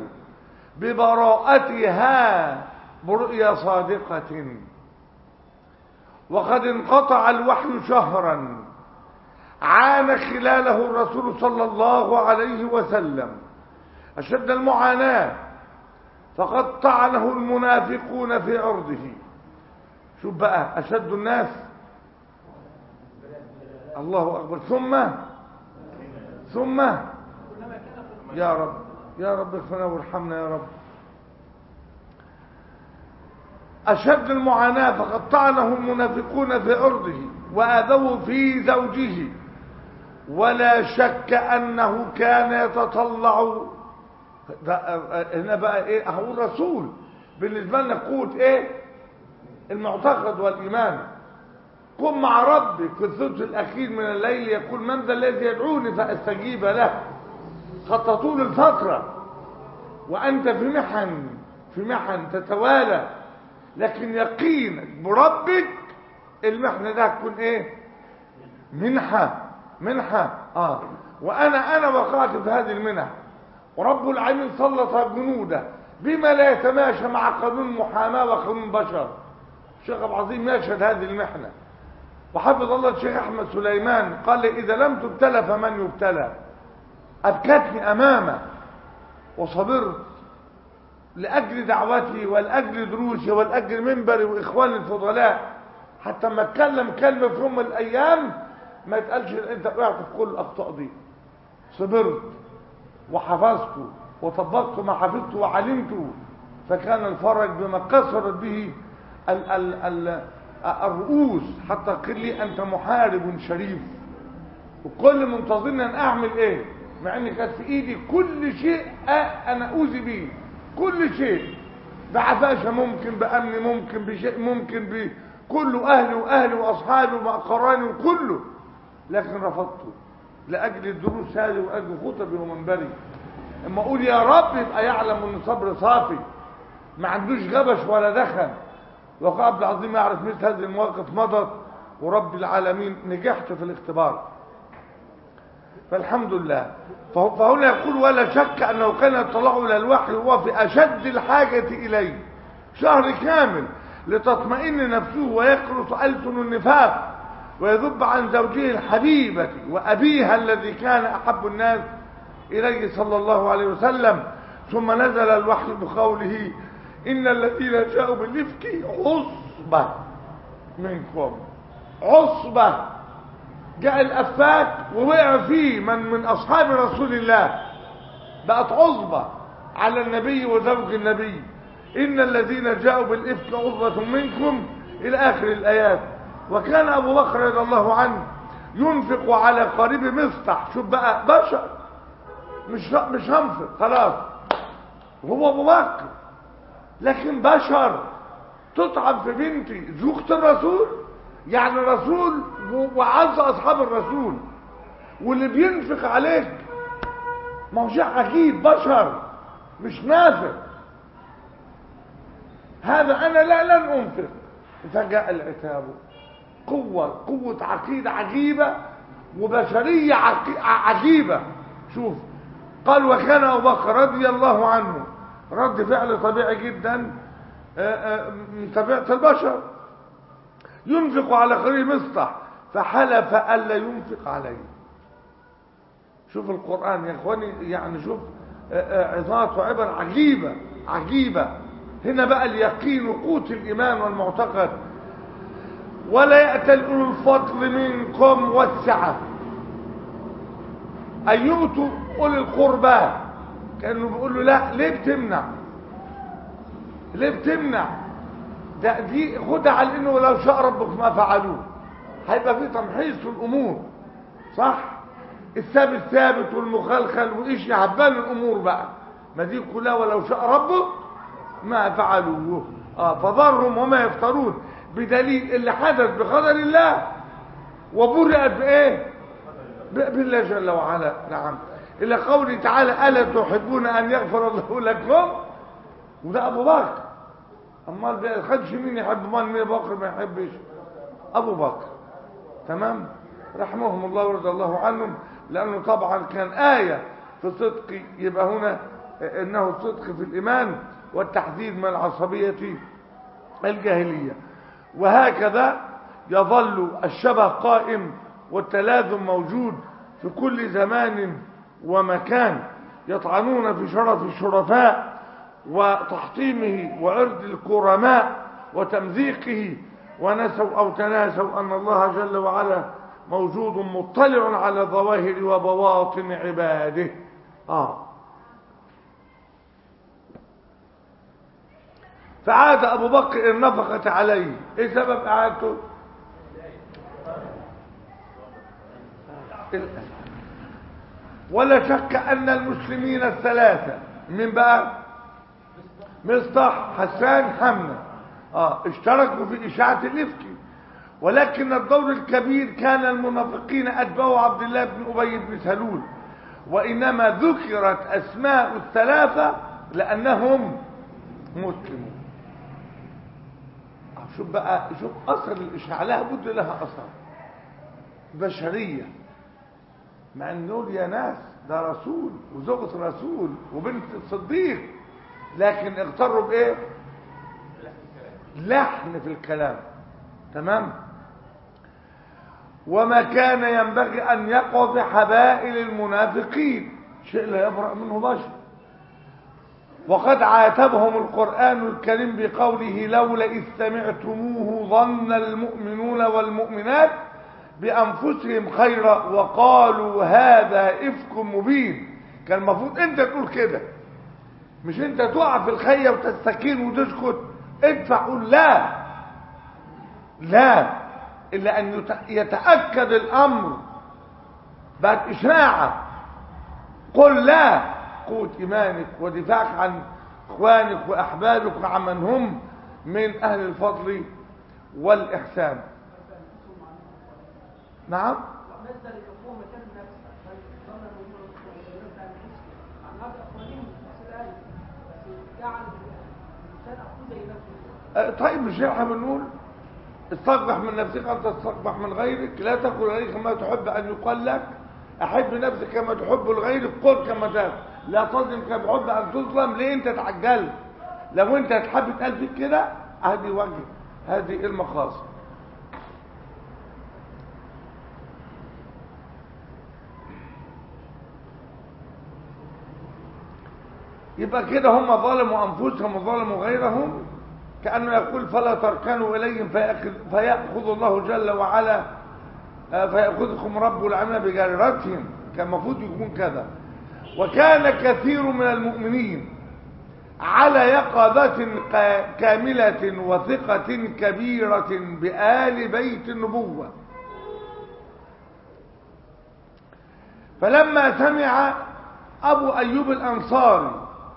ببراءتها برؤيا صادقة وقد انقطع الوحي شهرا عانى خلاله الرسول صلى الله عليه وسلم أشد المعاناة فقد طعنه المنافقون في عرضه شوف بقى أشد الناس الله أكبر ثم ثم يا رب يا رب اغفرنا وارحمنا يا رب أشد المعاناة فقد طعنه المنافقون في عرضه وآذوه في زوجه ولا شك أنه كان يتطلع هنا بقى ايه هو الرسول بالنسبة لنا قوة ايه المعتقد والإيمان قم مع ربك في الثلث الأخير من الليل يقول من ذا الذي يدعوني فأستجيب له خططوا له الفترة وأنت في محن في محن تتوالى لكن يقينك بربك المحنة ده هتكون ايه منحة منحة اه وانا انا وقعت في هذه المنح ورب العالمين سلط جنوده بما لا يتماشى مع قانون محاماة وقانون بشر الشيخ ابو عظيم يشهد هذه المحنة وحفظ الله الشيخ احمد سليمان قال لي اذا لم تبتلى فمن يبتلى ابكتني امامه وصبرت لأجل دعوتي ولأجل دروسي ولأجل منبري وإخواني الفضلاء حتى ما اتكلم كلمة في يوم من الأيام ما يتقالش أنت وقعت في كل الأخطاء دي صبرت وحفظت وطبقت ما حفظت وعلمت فكان الفرج بما كسرت به ال ال ال الرؤوس حتى قل لي أنت محارب شريف وكل منتظرني أن أعمل إيه مع أن كانت في إيدي كل شيء أنا أوذي به كل شيء بعفاشة ممكن بأمن ممكن بشيء ممكن بكله أهلي وأهلي وأصحابي وأقراني وكله لكن رفضته لأجل الدروس هذه وأجل خطبي ومنبري اما أقول يا رب يبقى يعلم أن صبر صافي ما عندوش غبش ولا دخن وقال عبد العظيم يعرف مثل هذه المواقف مضت ورب العالمين نجحت في الاختبار فالحمد لله فهنا يقول ولا شك أنه كان يطلع إلى الوحي وهو في أشد الحاجة إليه شهر كامل لتطمئن نفسه ويقرص ألسن النفاق ويذب عن زوجه الحبيبة وأبيها الذي كان أحب الناس إليه صلى الله عليه وسلم ثم نزل الوحي بقوله إن الذين جاءوا بالإفك عصبة منكم عصبة جاء الأفاك ووقع فيه من من أصحاب رسول الله بقت عصبة على النبي وزوج النبي إن الذين جاءوا بالإفك عصبة منكم إلى آخر الآيات وكان أبو بكر رضي الله عنه ينفق على قريب مفتح شوف بقى بشر مش مش هنفق خلاص وهو أبو بكر لكن بشر تطعم في بنتي زوجة الرسول يعني الرسول وعز اصحاب الرسول واللي بينفق عليك ما هو شيء عجيب بشر مش نافق هذا انا لا لن انفق فجاء العتاب قوة قوة عقيدة عجيبة وبشرية عجيبة شوف قال وكان ابو بكر رضي الله عنه رد فعل طبيعي جدا من طبيعة البشر ينفق على قريب مصطح فحلف ألا ينفق عليه شوف القرآن يا اخواني يعني شوف عظات وعبر عجيبة عجيبة هنا بقى اليقين وقوت الإيمان والمعتقد ولا يأتل أولو الفضل منكم والسعة أن يؤتوا أولي القربى كأنه بيقول له لا ليه بتمنع ليه بتمنع ده دي خدها على انه لو شاء ربك ما فعلوه هيبقى في تمحيص في الامور صح الثابت ثابت والمخلخل وايش يعبان الامور بقى ما دي كلها ولو شاء ربك ما فعلوه اه فضرهم وما يفترون بدليل اللي حدث بقدر الله وبرئت بايه ب- بالله جل وعلا نعم الى قوله تعالى الا تحبون ان يغفر الله لكم وده ابو بكر امال ما خدش مين يحب امال مين ابو بكر ما يحبش ابو بكر تمام رحمهم الله ورضي الله عنهم لانه طبعا كان ايه في صدق يبقى هنا انه الصدق في الايمان والتحذير من العصبيه الجاهليه وهكذا يظل الشبه قائم والتلازم موجود في كل زمان ومكان يطعنون في شرف الشرفاء وتحطيمه وعرض الكرماء وتمزيقه ونسوا أو تناسوا أن الله جل وعلا موجود مطلع على ظواهر وبواطن عباده آه فعاد أبو بكر النفقة عليه إيه سبب إعادته ولا شك أن المسلمين الثلاثة من بقى مصطح حسان حمنا آه اشتركوا في إشاعة الإفك ولكن الدور الكبير كان المنافقين أتباع عبد الله بن أبي بن سلول وإنما ذكرت أسماء الثلاثة لأنهم مسلمون آه شوف بقى شوف أثر الإشاعة لها بد لها أثر بشرية مع ان دول يا ناس ده رسول وزوجة رسول وبنت الصديق لكن اغتروا بايه لحن في الكلام تمام وما كان ينبغي ان يقع في حبائل المنافقين شيء لا يبرأ منه بشر وقد عاتبهم القرآن الكريم بقوله لولا إذ سمعتموه ظن المؤمنون والمؤمنات بأنفسهم خيرا وقالوا هذا إفك مبين كان المفروض أنت تقول كده مش أنت تقع في الخية وتستكين وتسكت ادفع قول لا لا إلا أن يتأكد الأمر بعد إشاعة قل لا قوة إيمانك ودفاعك عن إخوانك وأحبابك وعن من هم من أهل الفضل والإحسان نعم نزل الحكومة مكان نفسها فظن المؤمنون عن هذا أخوانهم نفس الآية بس جعل الإنسان أخوه زي نفسه أه، طيب مش احنا بنقول استقبح من نفسك أن تستقبح من غيرك لا تقل غيرك كما تحب أن يقال لك أحب نفسك كما تحب لغيرك قل كما تحب لا تظلم كما تحب أن تظلم ليه أنت تعجلت لو أنت تحب تقال فيك كده هذه وجه هذه المقاصد يبقى كده هم ظلموا أنفسهم وظلموا غيرهم كأنه يقول فلا تركنوا إليهم فيأخذ, فيأخذ الله جل وعلا آه، فيأخذكم رب العالمين بجاررتهم كان المفروض يكون كذا وكان كثير من المؤمنين على يقظة قا- كاملة وثقة كبيرة بآل بيت النبوة فلما سمع أبو أيوب الأنصاري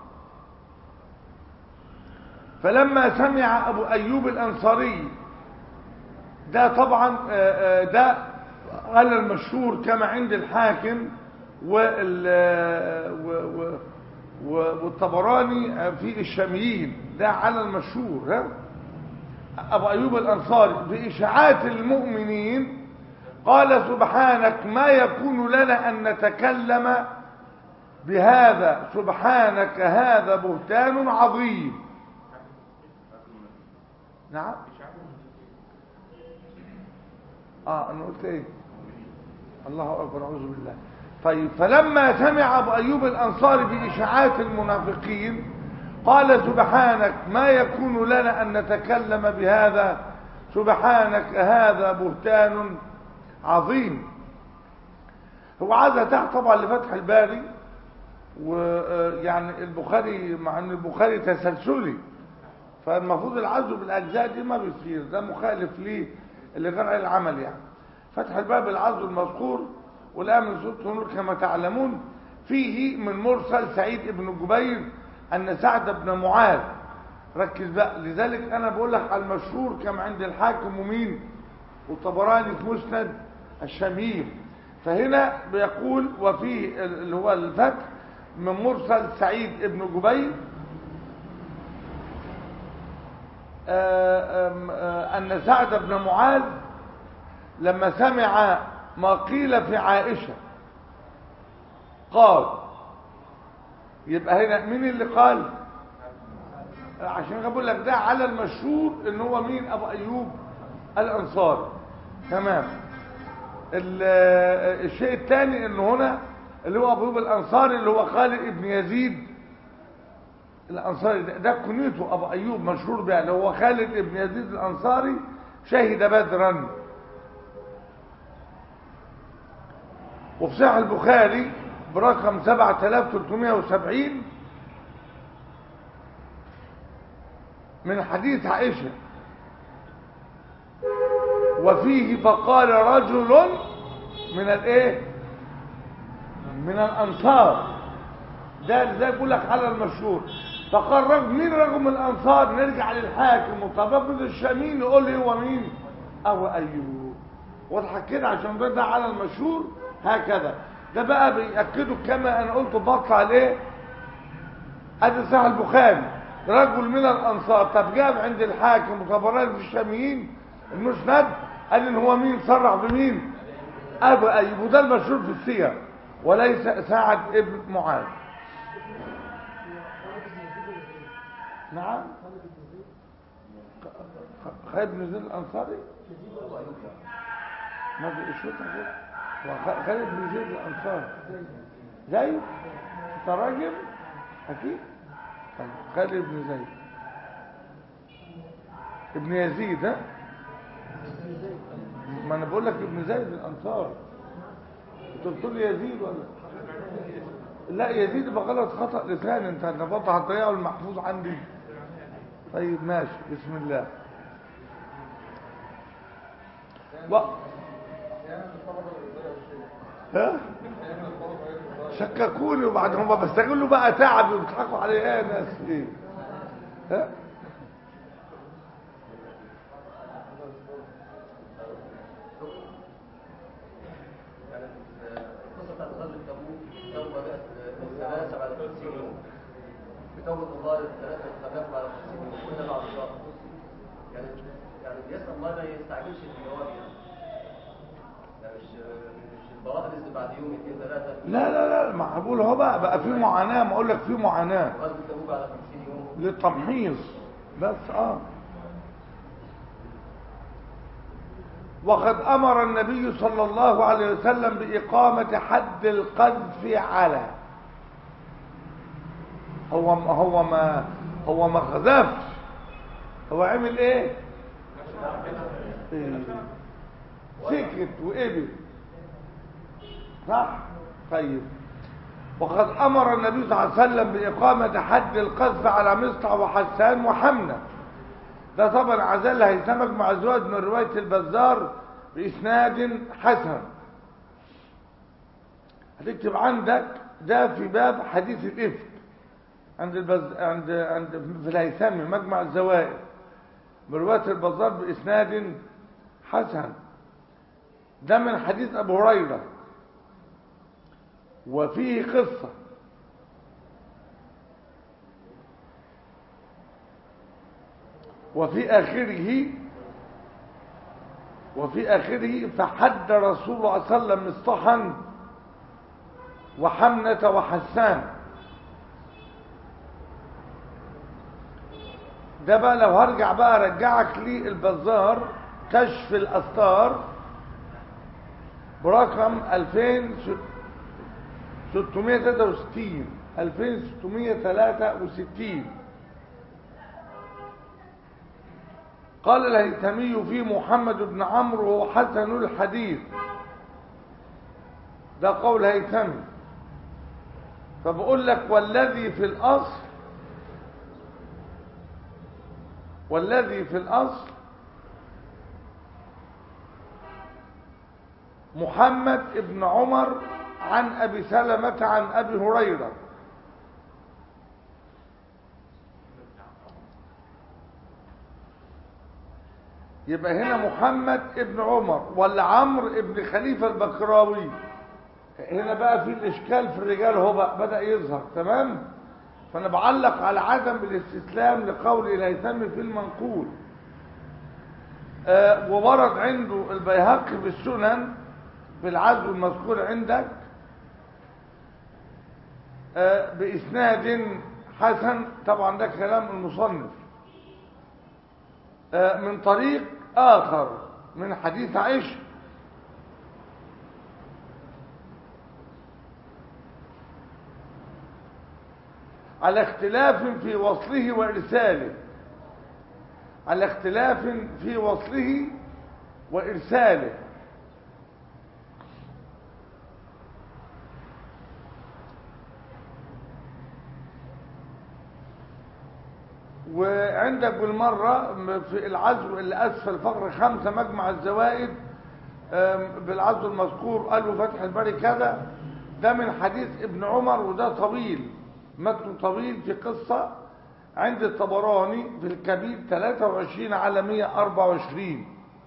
فلما سمع أبو أيوب الأنصاري ده طبعا آه، آه، ده على المشهور كما عند الحاكم وال و- و- و- والطبراني في الشاميين ده على المشهور ها أبو أيوب الأنصاري بإشاعات المؤمنين قال سبحانك ما يكون لنا أن نتكلم بهذا سبحانك هذا بهتان عظيم نعم اه انا قلت ايه الله اكبر اعوذ بالله طيب فلما سمع ابو ايوب الانصاري باشاعات المنافقين قال سبحانك ما يكون لنا ان نتكلم بهذا سبحانك هذا بهتان عظيم هو عايز تحت طبعا لفتح الباري ويعني البخاري مع ان البخاري تسلسلي فالمفروض العزو بالاجزاء دي ما بيصير ده مخالف ليه اللي جرى العمل يعني فتح الباب العزو المذكور والآن من سورة نور كما تعلمون فيه من مرسل سعيد بن جبير أن سعد بن معاذ ركز بقى لذلك أنا بقول لك على المشهور كما عند الحاكم ومين والطبراني في مسند الشاميين فهنا بيقول وفي اللي هو الفتح من مرسل سعيد ابن جبير آه، آم، آه، أن سعد بن معاذ لما سمع ما قيل في عائشة قال يبقى هنا مين اللي قال عشان كده بقول لك ده على المشهور ان هو مين ابو ايوب الانصاري تمام ال- الشيء الثاني ان هنا اللي هو ابو ايوب الانصاري اللي هو خالد ابن يزيد الانصاري ده, ده كنيته ابو ايوب مشهور بها اللي هو خالد ابن يزيد الانصاري شهد بدرا وفي صحيح البخاري برقم 7370 من حديث عائشة وفيه فقال رجل من الايه من الانصار ده زي بقول لك على المشهور فقال رجل مين رجل من الانصار نرجع للحاكم وطباب من الشامين يقول لي هو مين ابو ايوب واضحك كده عشان ده, ده على المشهور هكذا ده بقى بيأكدوا كما انا قلت بطلع عليه ادي صحيح البخاري رجل من الانصار طب جاب عند الحاكم وطبراني في الشاميين المسند قال ان هو مين صرح بمين ابو ايوب وده المشهور في السير وليس سعد ابن معاذ نعم خالد بن زيد الانصاري ما في شو تقول هو خالد بن زيد الانصاري زي تراجم اكيد طيب خالد بن زيد ابن يزيد ها ما انا بقول لك ابن زيد الانصاري انت قلت لي يزيد ولا لا يزيد يبقى غلط خطا لسان انت انا برضه هتضيعه المحفوظ عندي طيب ماشي بسم الله و... ها شككوني وبعد هم بستغلوا بقى تعب وبيضحكوا علي ايه يا ناس ايه ها قصة بتاعت غزوة تبوك توبة بقت الثلاثة بعد 50 يوم بتوبة الله الثلاثة والخلاف بعد 50 يوم كل ده بعد شهر يعني يعني بيسأل الله ما يستعجلش في الجواب يعني يعني مش مش البراءة نزل بعد يوم اثنين ثلاثة لا لا لا معقول هو بقى بقى في معاناة ما اقول لك في معاناة غزوة تبوك بعد 50 يوم للتمحيص بس اه وقد امر النبي صلى الله عليه وسلم باقامه حد القذف على هو هو ما هو ما خذفش هو عمل ايه إيه؟ سكت وقبل صح طيب وقد امر النبي صلى الله عليه وسلم باقامه حد القذف على مصطع وحسان وحمنه ده طبعا عزال هيثمك مع زواج من روايه البزار باسناد حسن هتكتب عندك ده في باب حديث الافك عند البز... عند عند في الهيثمي مجمع الزوائد بروايه البزار باسناد حسن ده من حديث ابو هريره وفيه قصة وفي آخره وفي آخره فحد رسول الله صلى الله عليه وسلم مصطحا وحمنة وحسان ده بقى لو هرجع بقى ارجعك للبزار كشف الأستار برقم 2000 663 2663 قال الهيثمي في محمد بن عمرو وهو حسن الحديث ده قول هيثمي فبقول لك والذي في الأصل والذي في الأصل محمد بن عمر عن أبي سلمة عن أبي هريرة يبقى هنا محمد ابن عمر ولا عمرو ابن خليفة البكراوي هنا بقى في الإشكال في الرجال هو بقى بدأ يظهر تمام فأنا بعلق على عدم الاستسلام لقول الهيثم في المنقول آه وورد عنده البيهقي في السنن في العزو المذكور عندك آه بإسناد حسن طبعا ده كلام المصنف آه من طريق آخر من حديث عائشة على اختلاف في وصله وإرساله على اختلاف في وصله وإرساله وعندك بالمرة في العزو اللي أسفل فقر خمسة مجمع الزوائد بالعزو المذكور قالوا فتح الباري كذا ده من حديث ابن عمر وده طويل متن طويل في قصة عند الطبراني في الكبير 23 على 124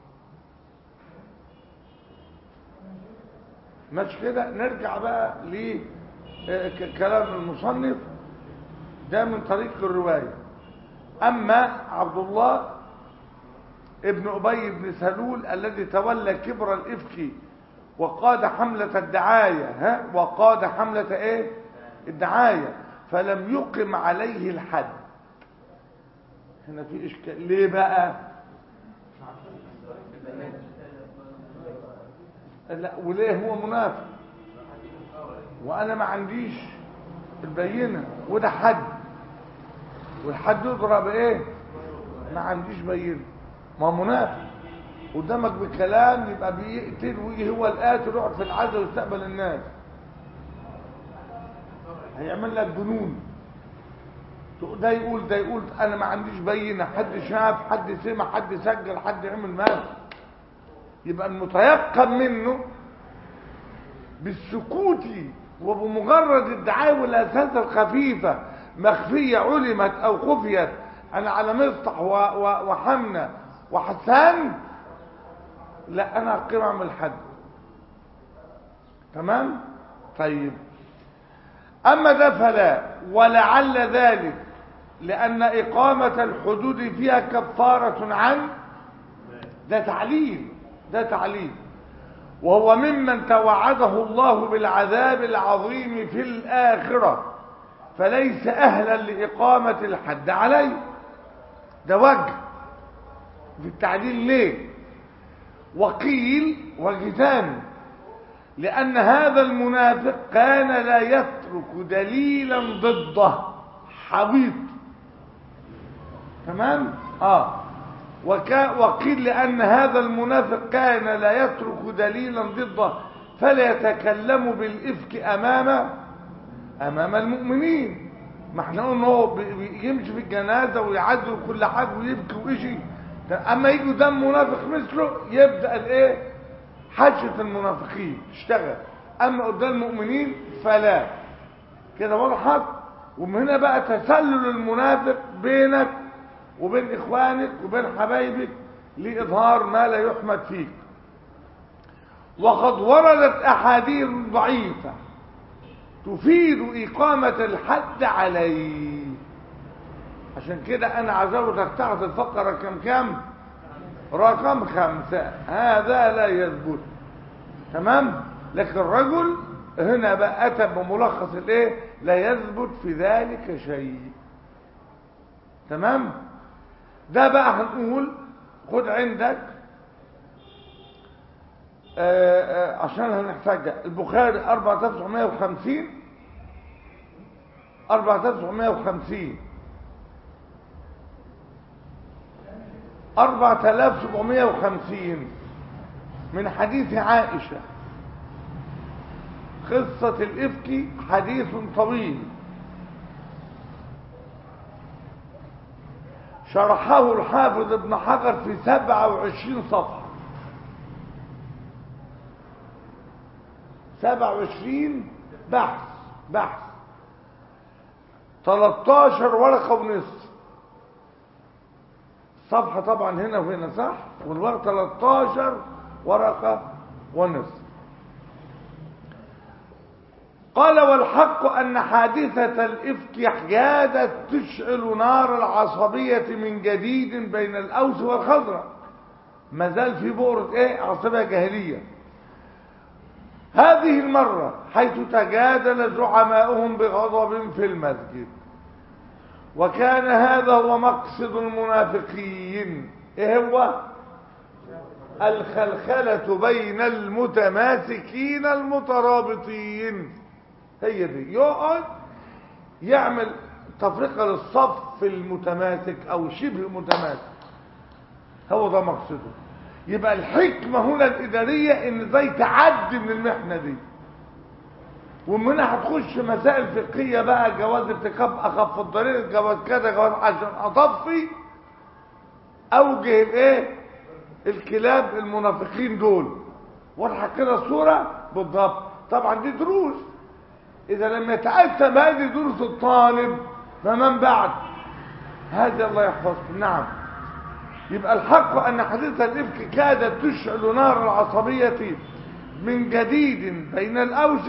مش كده نرجع بقى لكلام المصنف ده من طريق الروايه أما عبد الله ابن أبي بن سلول الذي تولى كبر الإفك وقاد حملة الدعاية ها وقاد حملة ايه الدعاية فلم يقم عليه الحد هنا في إشكال ليه بقى لا وليه هو منافق وانا ما عنديش البينة وده حد والحد يضرب ايه ما عنديش بينه ما منافق قدامك بكلام يبقى بيقتل ويجي هو القاتل يقعد في العزا ويستقبل الناس هيعمل لك جنون ده يقول ده يقول انا ما عنديش بينه حد شاف حد سمع حد سجل حد عمل مال يبقى المتيقن منه بالسكوت وبمجرد الدعاوى والاساس الخفيفه مخفيه علمت او خفيت انا على مصطح وحمنه وحسان لا انا اقيم اعمل حد تمام طيب اما ده فلا ولعل ذلك لان اقامه الحدود فيها كفاره عن ده تعليل ده تعليل وهو ممن توعده الله بالعذاب العظيم في الآخرة فليس أهلا لإقامة الحد عليه ده وجه في التعليل ليه وقيل وجدان لأن هذا المنافق كان لا يترك دليلا ضده حويط تمام اه وكا وقيل لأن هذا المنافق كان لا يترك دليلا ضده فلا يتكلم بالإفك أمام أمام المؤمنين ما احنا قلنا هو يمشي في الجنازة ويعدي كل حاجة ويبكي ويجي أما يجي قدام منافق مثله يبدأ الإيه حجة المنافقين تشتغل أما قدام المؤمنين فلا كده وضحت ومن هنا بقى تسلل المنافق بينك وبين إخوانك وبين حبايبك لإظهار ما لا يحمد فيك وقد وردت أحاديث ضعيفة تفيد إقامة الحد عليه عشان كده أنا عزوتك تحت الفقرة كم كم رقم خمسة هذا لا يثبت تمام لكن الرجل هنا بقى أتى بملخص الايه لا يثبت في ذلك شيء تمام ده بقى هنقول خد عندك آآ آآ عشان هنحتاجها البخاري 4950 4950 4750 من حديث عائشة قصة الإفك حديث طويل شرحه الحافظ ابن حجر في 27 صفحة 27 بحث بحث 13 ورقة ونصف صفحة طبعا هنا وهنا صح والورقة 13 ورقة ونصف قال والحق أن حادثة الإفك احجادت تشعل نار العصبية من جديد بين الأوس والخزرج ما زال في بؤرة إيه عصبية جاهلية هذه المرة حيث تجادل زعماؤهم بغضب في المسجد وكان هذا هو مقصد المنافقين ايه هو الخلخلة بين المتماسكين المترابطين هي دي يقعد يعمل تفرقة للصف المتماسك او شبه متماسك هو ده مقصده يبقى الحكمة هنا الإدارية إن ازاي تعدي من المحنة دي ومن هنا هتخش مسائل فقهية بقى جواز ارتكاب أخف الضرير جواز كذا جواز عشان أطفي أوجه الإيه الكلاب المنافقين دول واضحة كده الصورة بالضبط طبعا دي دروس إذا لم يتأتى بهذه دروس الطالب فمن بعد هذا الله يحفظكم نعم يبقى الحق أن حديث الإفك كادت تشعل نار العصبية من جديد بين الأوس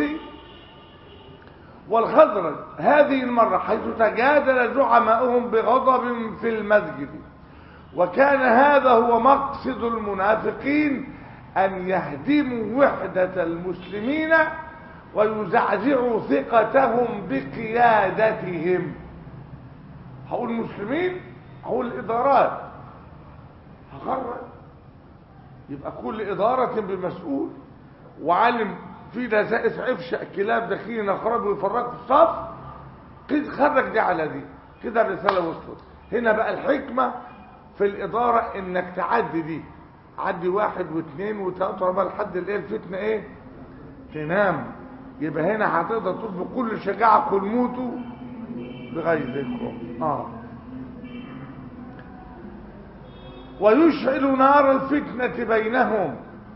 والخزرج هذه المرة حيث تجادل زعماؤهم بغضب في المسجد وكان هذا هو مقصد المنافقين أن يهدموا وحدة المسلمين ويزعزعوا ثقتهم بقيادتهم هقول المسلمين هقول الإدارات هخرج يبقى كل إدارة بمسؤول وعلم في دسائس عفشة كلاب داخلين يخرجوا ويفرقوا الصف كده خرج دي على دي كده الرسالة وصلت هنا بقى الحكمة في الإدارة إنك تعدي دي عدي واحد واثنين وثلاثة بقى لحد الايه الفتنة ايه تنام يبقى هنا هتقدر تقول بكل شجاعة قل موتوا بغيظكم اه ويشعل نار الفتنة بينهم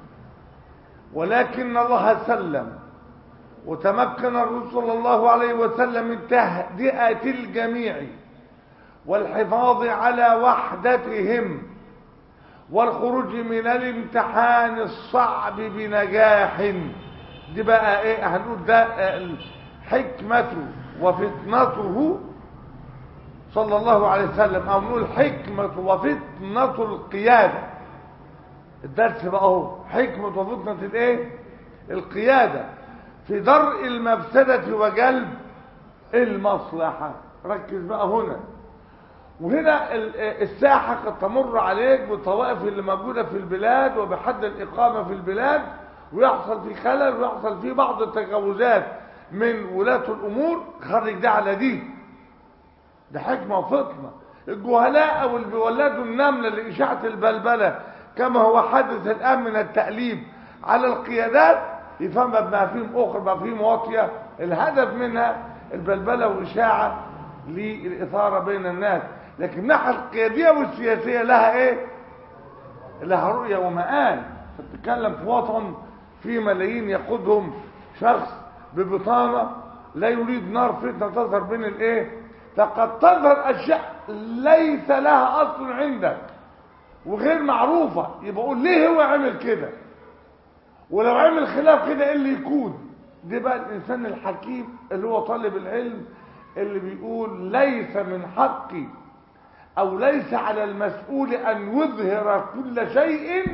ولكن الله سلم وتمكن الرسول صلى الله عليه وسلم من تهدئة الجميع والحفاظ على وحدتهم والخروج من الامتحان الصعب بنجاح دي بقى ايه هنقول ده حكمته وفتنته صلى الله عليه وسلم او نقول حكمة وفتنة القيادة الدرس بقى اهو حكمة وفتنة الايه القيادة في درء المفسدة وجلب المصلحة ركز بقى هنا وهنا الساحة قد تمر عليك بالطوائف اللي موجودة في البلاد وبحد الإقامة في البلاد ويحصل في خلل ويحصل في بعض التجاوزات من ولاة الأمور خرج ده على دي ده حكمة وفطنة الجهلاء او اللي بيولدوا النملة لإشاعة البلبلة كما هو حدث الآن من التأليب على القيادات يفهم بمفاهيم أخرى مفاهيم واطية الهدف منها البلبلة وإشاعة للإثارة بين الناس لكن الناحية القيادية والسياسية لها إيه؟ لها رؤية ومآل فتتكلم في وطن في ملايين يقودهم شخص ببطانة لا يريد نار فتنة تظهر بين الإيه؟ فقد تظهر أشياء ليس لها أصل عندك وغير معروفة يبقى قول ليه هو عمل كده ولو عمل خلاف كده ايه اللي يكون دي بقى الإنسان الحكيم اللي هو طالب العلم اللي بيقول ليس من حقي أو ليس على المسؤول أن يظهر كل شيء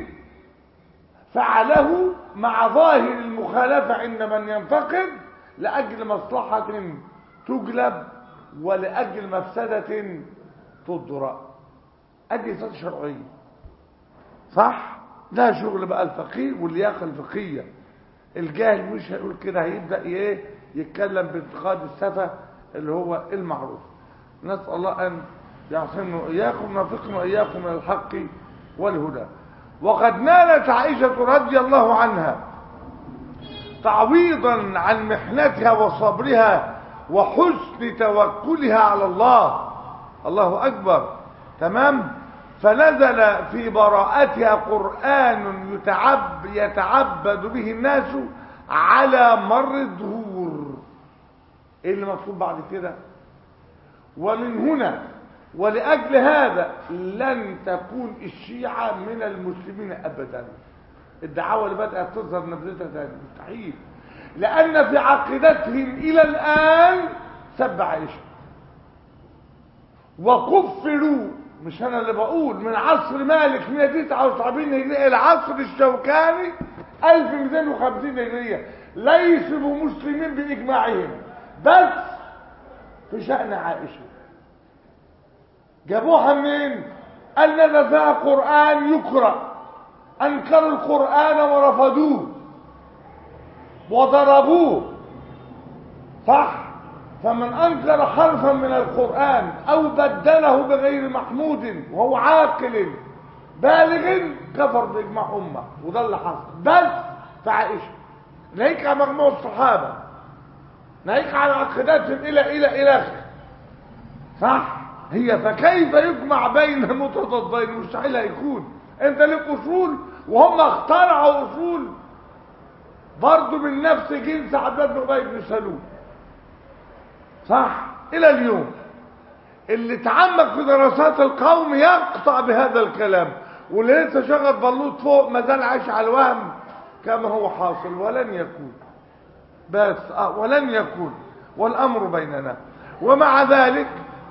فعله مع ظاهر المخالفة عند من ينتقد لأجل مصلحة تجلب ولأجل مفسدة تضرأ أدي إساس شرعية صح ده شغل بقى الفقيه واللياقة الفقهية الجاهل مش هيقول كده هيبدأ ايه يتكلم بانتقاد السفة اللي هو المعروف نسأل الله أن يعصمنا وإياكم ونفقنا وإياكم من الحق والهدى وقد نالت عائشة رضي الله عنها تعويضا عن محنتها وصبرها وحسن توكلها على الله الله أكبر تمام فنزل في براءتها قرآن يتعب يتعبد به الناس على مر الدهور ايه اللي مطلوب بعد كده ومن هنا ولأجل هذا لن تكون الشيعة من المسلمين أبدا الدعاوى اللي بدأت تظهر نبذتها تاني مستحيل لأن في عقيدتهم إلى الآن سب عائشة وكفروا مش أنا اللي بقول من عصر مالك 179 هجرية إلى عصر الشوكاني 1250 هجرية ليسوا بمسلمين بإجماعهم بس في شأن عائشة جابوها منين قال لنا فيها قرآن يقرأ أنكروا القرآن ورفضوه وضربوه صح فمن أنكر حرفا من القرآن أو بدله بغير محمود وهو عاقل بالغ كفر بإجماع أمة وده اللي حصل بس في عائشة ناهيك على مجموع الصحابة ناهيك على عقيدتهم إلى إلى إلى آخره صح هي فكيف يجمع بين متضادين مستحيل هيكون انت لك اصول وهم اخترعوا اصول برضه من نفس جنس عبد الله بن ابي بن سلول صح الى اليوم اللي تعمق في دراسات القوم يقطع بهذا الكلام واللي لسه شغل بلوط فوق ما زال عايش على الوهم كما هو حاصل ولن يكون بس آه ولن يكون والامر بيننا ومع ذلك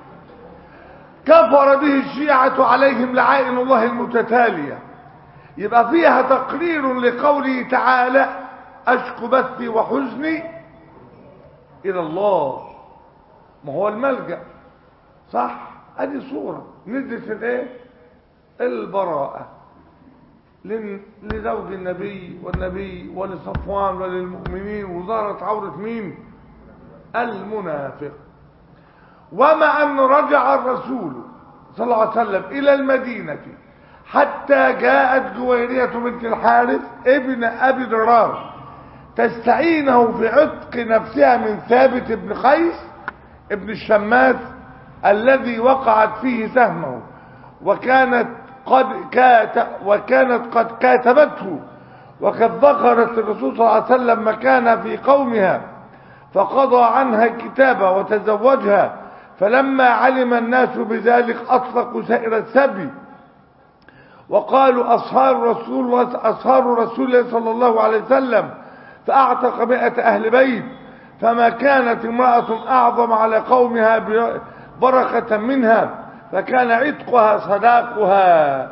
كفر به الشيعة عليهم لعائن الله المتتالية يبقى فيها تقرير لقوله تعالى أشكو بثي وحزني إلى الله ما هو الملجأ صح ادي صورة نزلت الايه البراءة لن- لزوج النبي والنبي ولصفوان وللمؤمنين وظهرت عورة مين المنافق وما أن رجع الرسول صلى الله عليه وسلم إلى المدينة حتى جاءت جويرية بنت الحارث ابن أبي ضرار تستعينه في عتق نفسها من ثابت بن قيس ابن الشماس الذي وقعت فيه سهمه وكانت قد كات وكانت قد كاتبته وقد ذكرت الرسول صلى الله عليه وسلم مكانها في قومها فقضى عنها الكتابة وتزوجها فلما علم الناس بذلك أطلقوا سائر السبي وقالوا أصهار رسول الله أصهار رسول الله صلى الله عليه وسلم فأعتق مئة أهل بيت فما كانت امرأة أعظم على قومها بركة منها فكان عتقها صداقها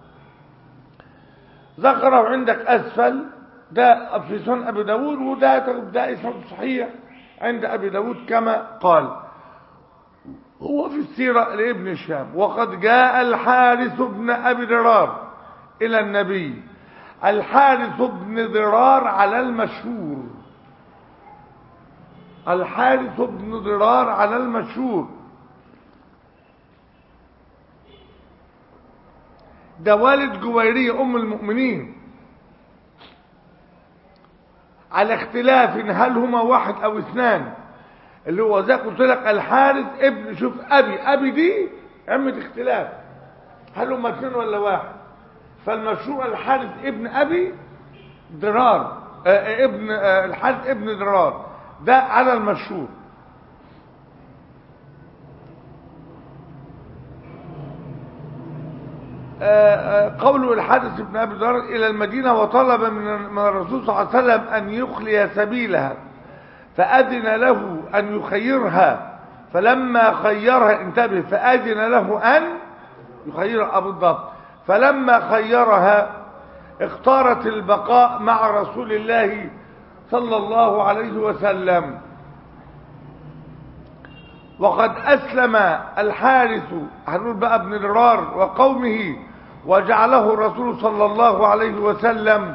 ذكره عندك أسفل ده في سنن أبي داود وده ده اسمه صحيح عند أبي داود كما قال هو في السيرة لابن الشام وقد جاء الحارث بن أبي ضرار إلى النبي الحارث بن ضرار على المشهور الحارث بن ضرار على المشهور ده والد جويرية أم المؤمنين على اختلاف هل هما واحد أو اثنان اللي هو زي قلت لك الحارث ابن شوف أبي أبي دي عمة اختلاف هل هما اثنين ولا واحد فالمشهور الحارث ابن أبي ضرار آه ابن آه الحارث ابن ضرار ده على المشهور قوله الحارث بن ابي ذر الى المدينه وطلب من من الرسول صلى الله عليه وسلم ان يخلي سبيلها فاذن له ان يخيرها فلما خيرها انتبه فاذن له ان يخيرها بالضبط فلما خيرها اختارت البقاء مع رسول الله صلى الله عليه وسلم وقد أسلم الحارث هنقول بقى ابن درار وقومه وجعله الرسول صلى الله عليه وسلم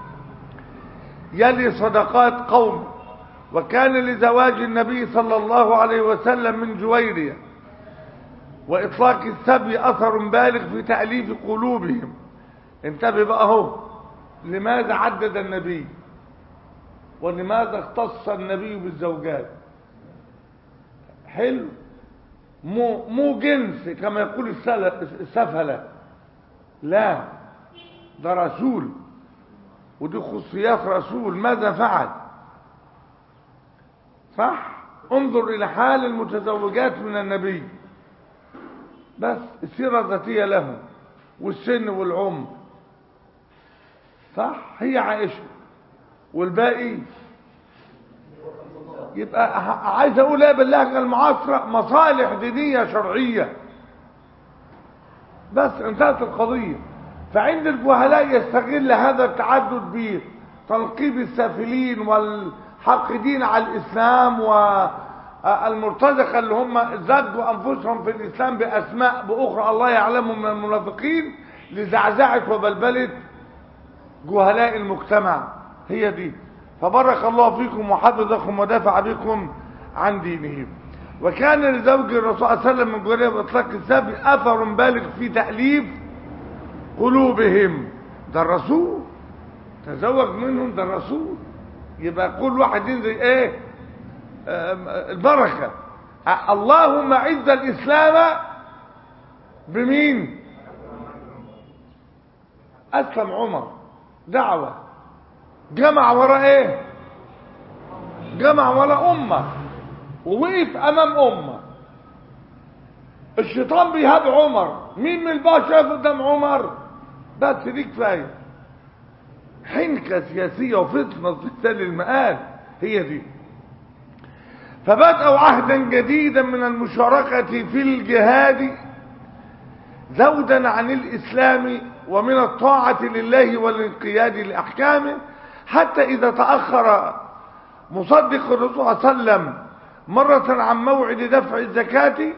يلي صدقات قوم وكان لزواج النبي صلى الله عليه وسلم من جويرية وإطلاق السبي أثر بالغ في تأليف قلوبهم انتبه بقى اهو لماذا عدد النبي ولماذا اختص النبي بالزوجات حلو مو مو جنس كما يقول السفلة لا ده رسول ودي خصوصيات رسول ماذا فعل صح انظر الى حال المتزوجات من النبي بس السيرة الذاتية له والسن والعمر صح هي عائشة والباقي يبقى ه- عايز اقول ايه باللهجة المعاصرة مصالح دينية شرعية بس انتهت القضية فعند الجهلاء يستغل هذا التعدد بتنقيب السافلين والحاقدين على الإسلام والمرتزقة اللي هم زادوا أنفسهم في الإسلام بأسماء بأخرى الله يعلمهم من المنافقين لزعزعة وبلبلة جهلاء المجتمع هي دي فبارك الله فيكم وحفظكم ودافع بكم عن دينه وكان لزوج الرسول صلى الله عليه وسلم من جهلاء بإطلاق السبي أثر بالغ في تأليف قلوبهم ده الرسول تزوج منهم ده الرسول يبقى كل واحد ينزل ايه آم، البركة آه، اللهم عز الإسلام بمين أسلم عمر دعوة جمع وراء ايه جمع وراء أمة ووقف أمام أمة الشيطان بيهاب عمر مين من البشر يقف قدام عمر بس دي كفايه حنكه سياسيه وفتنه استهلال المآل هي دي فبدأوا عهدا جديدا من المشاركة في الجهاد زودا عن الإسلام ومن الطاعة لله والانقياد لأحكامه حتى إذا تأخر مصدق الرسول صلى الله عليه وسلم مرة عن موعد دفع الزكاة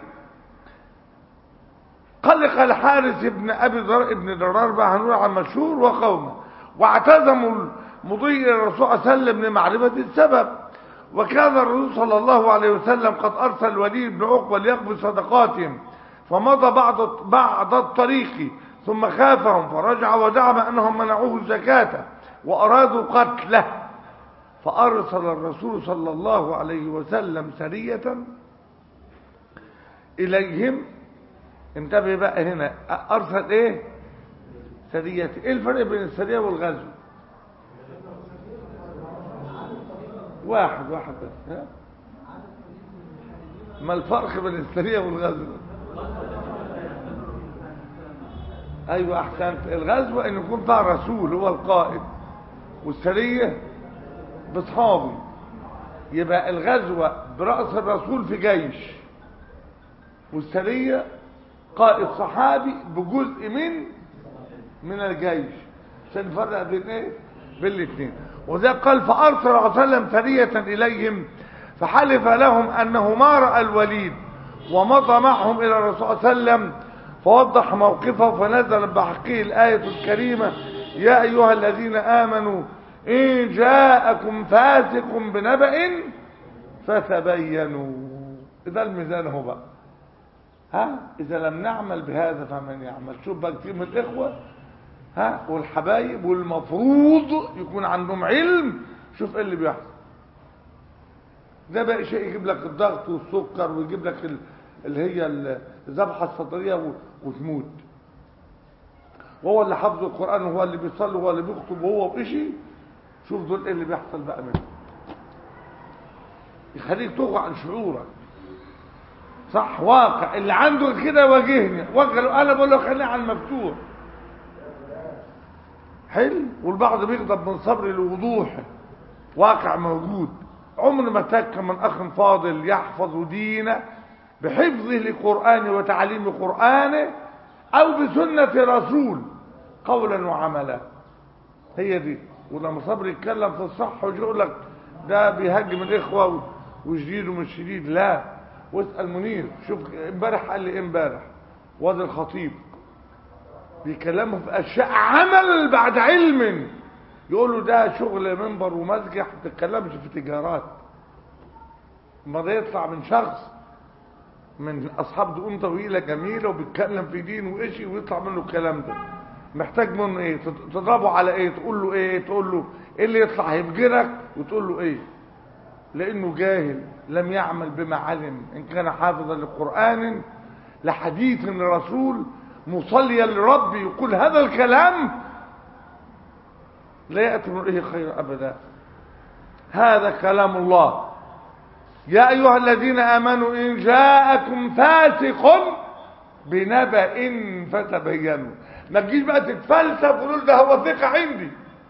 قلق الحارث ابن ابي ذر ابن درار بقى هنقول عن مشهور وقومه واعتزموا المضي الى الرسول صلى الله عليه وسلم لمعرفه السبب وكان الرسول صلى الله عليه وسلم قد ارسل الوليد بن عقبه ليقبل صدقاتهم فمضى بعض بعض الطريق ثم خافهم فرجع وزعم انهم منعوه الزكاه وارادوا قتله فارسل الرسول صلى الله عليه وسلم سريه اليهم انتبه بقى هنا ارسل ايه سرية ايه الفرق بين السرية والغزو واحد واحد بس ها؟ ما الفرق بين السرية والغزو ايوه احسنت الغزو ان يكون فيها رسول هو القائد والسرية بصحابي يبقى الغزوة برأس الرسول في جيش والسرية قائد صحابي بجزء من من الجيش عشان نفرق بين ايه بين الاثنين وذا قال فارسل صلى الله عليه وسلم سريه اليهم فحلف لهم انه ما راى الوليد ومضى معهم الى الرسول صلى الله عليه وسلم فوضح موقفه فنزل بحقه الايه الكريمه يا ايها الذين امنوا ان جاءكم فاسق بنبأ فتبينوا ده الميزان هو بقى ها اذا لم نعمل بهذا فمن يعمل شوف بقى كتير من الاخوه ها والحبايب والمفروض يكون عندهم علم شوف ايه اللي بيحصل ده بقى شيء يجيب لك الضغط والسكر ويجيب لك ال- اللي هي ال- الذبحه الصدريه و- وتموت وهو اللي حافظ القران وهو اللي بيصلي وهو اللي بيخطب وهو بشي شوف دول ايه اللي بيحصل بقى منه يخليك تغوى عن شعورك صح واقع اللي عنده كده واجهني واجه انا بقول له خليني على المفتوح حلو والبعض بيغضب من صبر لوضوح واقع موجود عمر ما تك من اخ فاضل يحفظ دينه بحفظه لقرآنه وتعليم قرآنه او بسنة رسول قولا وعملا هي دي ولما صبر يتكلم في الصح ويجي يقول لك ده بيهاجم الاخوه وشديد ومش شديد لا واسال منير شوف امبارح قال لي ايه امبارح واد الخطيب بيكلمه في اشياء عمل بعد علم يقول له ده شغل منبر ومسجح ما تتكلمش في تجارات ما ده يطلع من شخص من اصحاب دقون طويله جميله وبيتكلم في دين وإشي ويطلع منه الكلام ده محتاج منه ايه تض- تضربه على ايه تقول له ايه تقول له ايه اللي يطلع هيفجرك وتقول له ايه لانه جاهل لم يعمل بما علم ان كان حافظا لقران لحديث الرسول مصليا لربي يقول هذا الكلام لا ياتي من ايه خير ابدا هذا كلام الله يا ايها الذين امنوا ان جاءكم فاسق بنبأ فتبينوا ما تجيش بقى تتفلسف وتقول ده هو ثقة عندي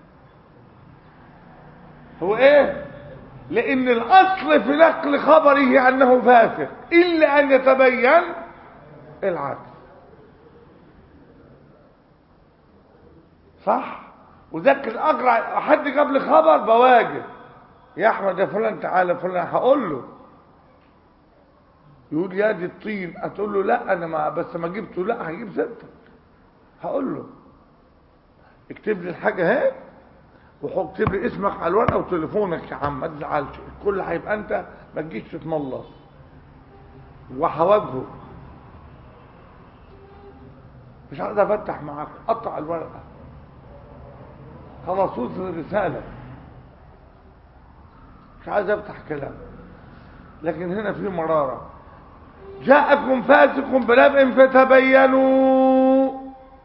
هو ايه لان الاصل في نقل خبره انه فاسق الا ان يتبين العكس صح وذاك الاقرع حد جاب لي خبر بواجه يا احمد يا فلان تعالى فلان هقول له يقول يا دي الطين هتقول له لا انا ما بس ما جبته لا هجيب ستة هقول له اكتب لي الحاجه اهي واكتب لي اسمك على الورقه وتليفونك يا عم ما تزعلش الكل هيبقى انت ما تجيش تتملص وهواجهه مش عايز افتح معاك قطع الورقه خلاص وصل الرساله مش عايز افتح كلام لكن هنا في مراره جاءكم فاسق بنبأ فتبينوا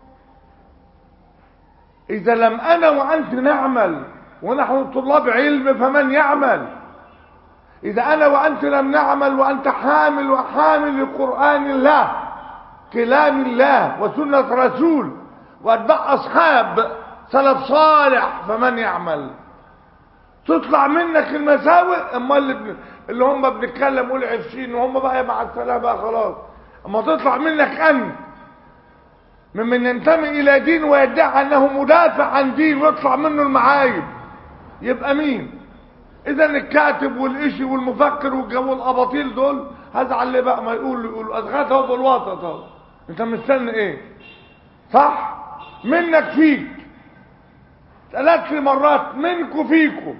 إذا لم أنا وأنت نعمل ونحن طلاب علم فمن يعمل إذا أنا وأنت لم نعمل وأنت حامل وحامل لقرآن الله كلام الله وسنة رسول وأتباع أصحاب سلف صالح فمن يعمل تطلع منك المساوئ اما اللي, بن... اللي هم بنتكلم قول عفشين وهم بقى مع السلامه بقى خلاص اما تطلع منك انت ممن ينتمي الى دين ويدعي انه مدافع عن دين ويطلع منه المعايب يبقى مين اذا الكاتب والاشي والمفكر والجو الاباطيل دول هزعل ليه بقى ما يقول يقول اضغطه بالوسط اهو انت مستني ايه صح منك فيك ثلاث مرات منكم فيكم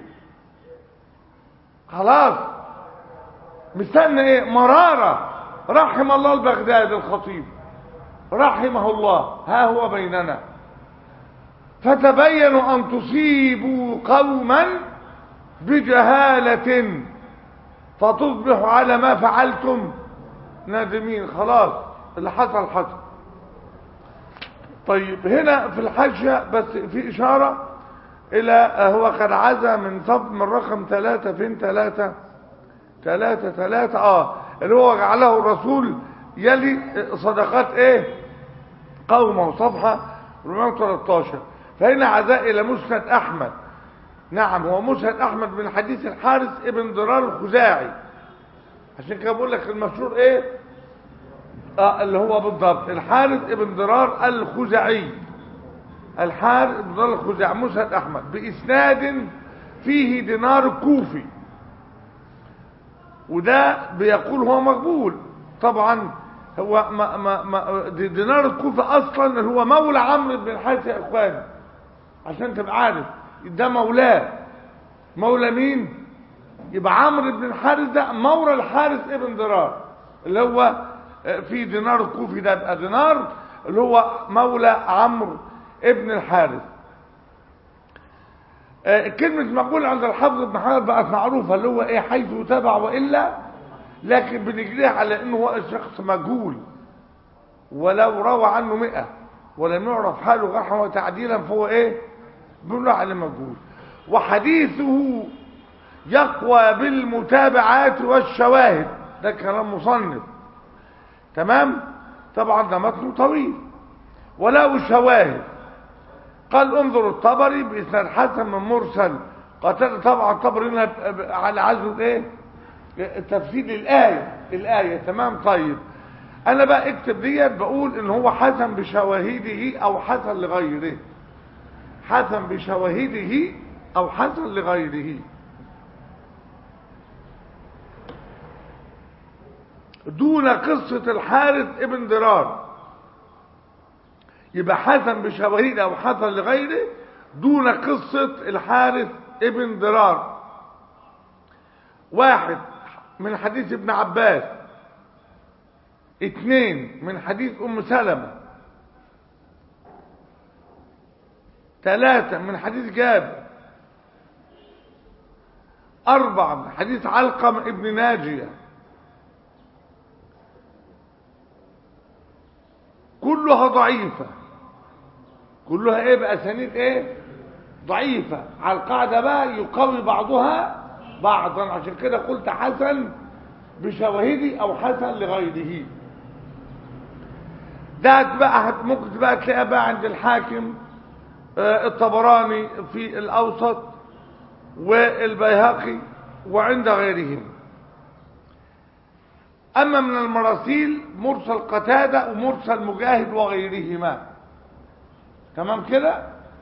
خلاص مستني ايه مرارة رحم الله البغداد الخطيب رحمه الله ها هو بيننا فتبينوا ان تصيبوا قوما بجهالة فتصبحوا على ما فعلتم نادمين خلاص اللي حصل حصل طيب هنا في الحاشية بس في إشارة إلى هو قد عزى من صف من رقم ثلاثة فين ثلاثة ثلاثة ثلاثة آه اللي هو جعله الرسول يلي صدقات إيه قومه صفحة 413 فهنا عزاء إلى مسند أحمد نعم هو مسند أحمد من حديث الحارث ابن ضرار الخزاعي عشان كده بقول لك المشهور إيه آه اللي هو بالضبط الحارث ابن ضرار الخزاعي الحارث ابن ضرار الخزاعي مسند احمد باسناد فيه دينار كوفي وده بيقول هو مقبول طبعا هو ما ما ما دينار الكوفي اصلا هو مولى عمرو بن الحارث يا اخواني عشان تبقى عارف ده مولاه مولى مين يبقى عمرو بن الحارث ده مولى الحارث ابن ضرار اللي هو في دينار الكوفي ده يبقى دينار اللي هو مولى عمرو ابن الحارث كلمة مقبول عند الحافظ ابن حجر بقت معروفة اللي هو ايه حيث تبع وإلا لكن بنجريها على انه هو شخص مجهول ولو روى عنه مئة ولم يعرف حاله جرحا وتعديلا فهو ايه بنقول على مجهول وحديثه يقوى بالمتابعات والشواهد ده كلام مصنف تمام طبعا ده متن طويل وله شواهد قال انظر الطبري باسناد حسن من مرسل قتل طبعا الطبري هنا على عزو ايه تفسير الايه الايه تمام طيب انا بقى اكتب ديت بقول ان هو حسن بشواهده او حسن لغيره حسن بشواهده او حسن لغيره دون قصة الحارث ابن درار يبقى حسن بشواهد او حسن لغيره دون قصة الحارث ابن درار واحد من حديث ابن عباس اثنين من حديث ام سلمة ثلاثة من حديث جابر أربعة من حديث علقم ابن ناجيه كلها ضعيفة كلها ايه بأسانيد ايه ضعيفة على القاعدة بقى يقوي بعضها بعضا عشان كده قلت حسن بشواهدي او حسن لغيره ده بقى هت- ممكن بقى تلاقيها بقى عند الحاكم آه، الطبراني في الأوسط والبيهقي وعند غيرهم أما من المراسيل مرسل قتادة ومرسل مجاهد وغيرهما تمام كده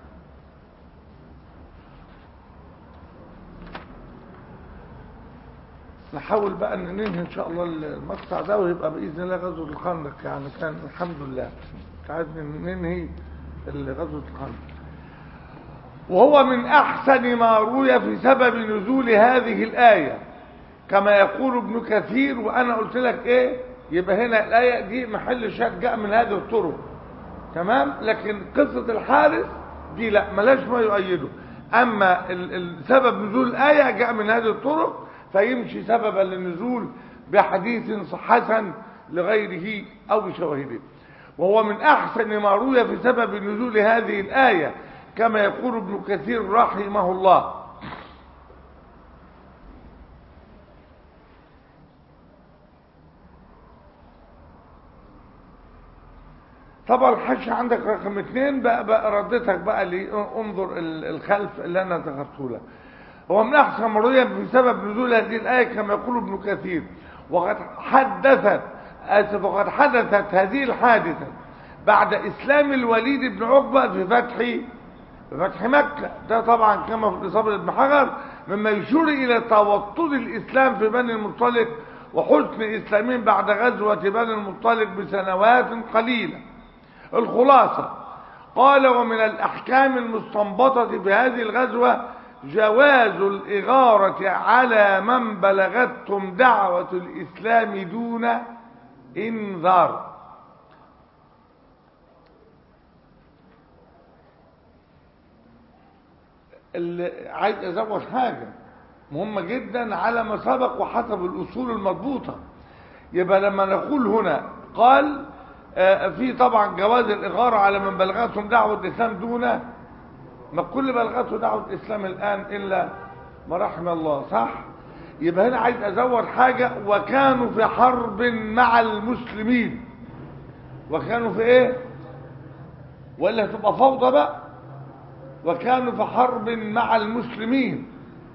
نحاول بقى ان ننهي ان شاء الله المقطع ده ويبقى باذن الله غزوه الخندق يعني كان الحمد لله عايزين ننهي غزوه الخندق وهو من احسن ما روي في سبب نزول هذه الايه كما يقول ابن كثير وانا قلت لك ايه يبقى هنا الايه دي محل شك جاء من هذه الطرق تمام لكن قصه الحارث دي لا ملاش ما يؤيده اما ال- ال- سبب نزول الايه جاء من هذه الطرق فيمشي سببا للنزول بحديث حسن لغيره او بشواهده وهو من احسن ما روي في سبب نزول هذه الايه كما يقول ابن كثير رحمه الله طبعا الحش عندك رقم اثنين بقى, بقى ردتك بقى لي انظر ال- الخلف اللي انا ذكرته لك هو من احسن ما روي في سبب نزول هذه الايه كما يقول ابن كثير وقد حدثت اسف وقد حدثت هذه الحادثه بعد اسلام الوليد بن عقبه في فتح في فتح مكه ده طبعا كما في اصابه ابن حجر مما يشير الى توطد الاسلام في بني المصطلق وحسن اسلامهم بعد غزوه بني المصطلق بسنوات قليله الخلاصة قال ومن الأحكام المستنبطة في هذه الغزوة جواز الإغارة على من بلغتهم دعوة الإسلام دون إنذار اللي عايز أزود حاجة مهمة جدا على ما سبق وحسب الأصول المضبوطة يبقى لما نقول هنا قال آه، في طبعا جواز الإغارة على من بلغتهم دعوة الإسلام دون ما كل بلغته دعوة الإسلام الآن إلا ما رحم الله صح يبقى هنا عايز أزود حاجة وكانوا في حرب مع المسلمين وكانوا في إيه ولا تبقى فوضى بقى وكانوا في حرب مع المسلمين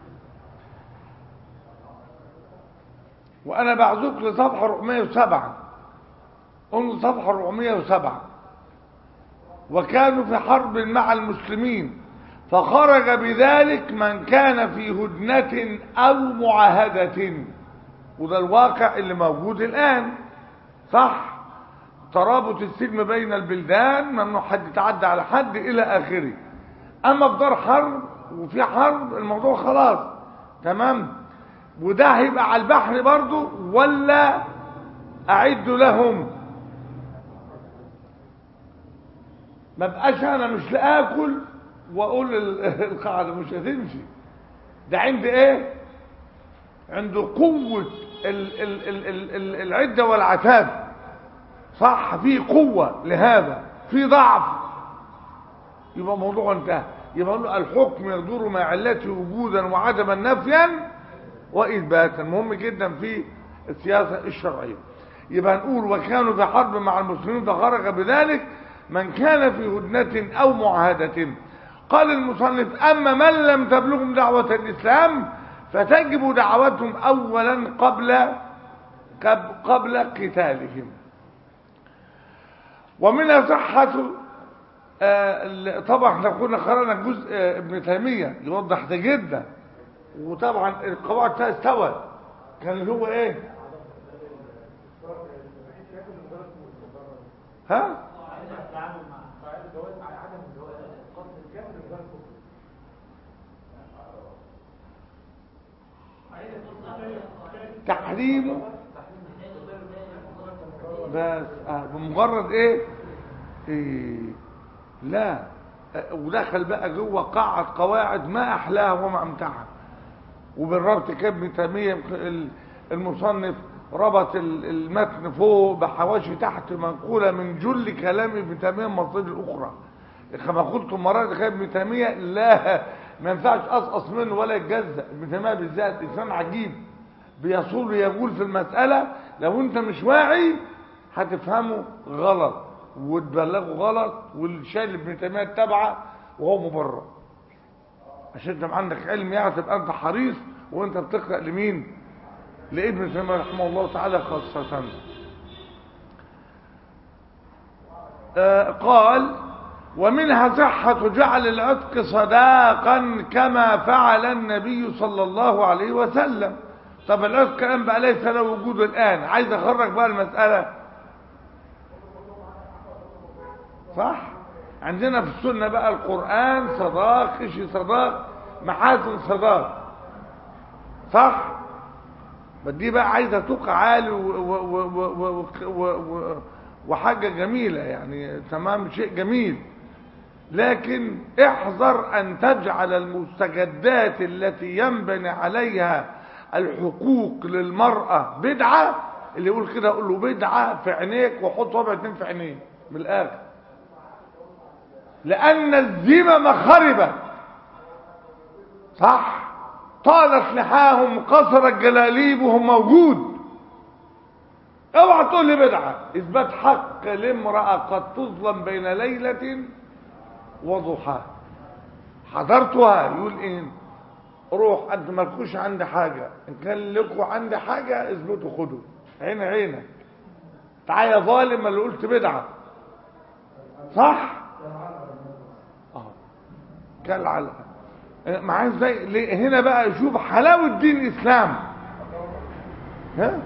وأنا بعزوك لصفحة 407 انظر صفحة 407 وكانوا في حرب مع المسلمين فخرج بذلك من كان في هدنة أو معاهدة وده الواقع اللي موجود الآن صح ترابط السلم بين البلدان ممنوع حد يتعدى على حد إلى آخره أما في دار حرب وفي حرب الموضوع خلاص تمام وده هيبقى على البحر برضو ولا أعد لهم ما بقاش انا مش لاكل واقول ال- القاعده مش هتمشي ده عند ايه عند قوه ال ال ال ال ال العده والعتاب صح في قوه لهذا في ضعف يبقى الموضوع انتهى يبقى نقول الحكم يدور مع علته وجودا وعدما نفيا واثباتا مهم جدا في السياسه الشرعيه يبقى نقول وكانوا في حرب مع المسلمين فخرج بذلك من كان في هدنة أو معاهدة قال المصنف أما من لم تبلغهم دعوة الإسلام فتجب دعوتهم أولا قبل قب- قبل قتالهم ومنها صحة آه، ال- طبعا احنا كنا قرانا جزء آه، ابن تيمية يوضح ده جدا وطبعا القواعد بتاعها استوت كان اللي هو ايه ها تحريمه بس آه بمجرد ايه, إيه لا آه، ودخل بقى جوه قاعة قواعد ما احلاها وما امتعها وبالربط كابن تيمية ال- المصنف ربط ال- المتن فوق بحواشي تحت منقولة من جل كلام ابن تيمية المصادر الأخرى كما قلت مرات كان ابن تيمية لا ما ينفعش أسقص منه ولا يتجزأ ابن تيمية بالذات إنسان عجيب بيصول يقول في المسألة لو أنت مش واعي هتفهمه غلط وتبلغه غلط والشايل ابن تيميه تبعه وهو مبرر عشان انت عندك علم يعني تبقى انت حريص وانت بتقرا لمين لابن تيميه رحمه الله تعالى خاصه آه قال ومنها صحة جعل العتق صداقا كما فعل النبي صلى الله عليه وسلم طب العتق الآن بقى ليس له وجود الآن عايز أخرج بقى المسألة صح عندنا في السنة بقى القرآن صداق إشي صداق محاسن صداق صح دي بقى عايزة تقع عالي و و و و و و وحاجة جميلة يعني تمام شيء جميل لكن احذر ان تجعل المستجدات التي ينبني عليها الحقوق للمرأة بدعة اللي يقول كده اقول له بدعة في عينيك وحط صبع اتنين في عينيه من الاخر لان الذمم خربت صح طالت لحاهم قصرت جلاليبهم موجود اوعى تقول لي بدعة اثبات حق لامرأة قد تظلم بين ليلة وضحى حضرتها يقول ايه روح انت مالكوش عندي حاجة ان كان لكم عندي حاجة اثبتوا خدوا عين عينك تعالى يا ظالم اللي قلت بدعة صح اه كالعلقة معاه ازاي ليه؟ هنا بقى شوف حلاوة دين الاسلام ها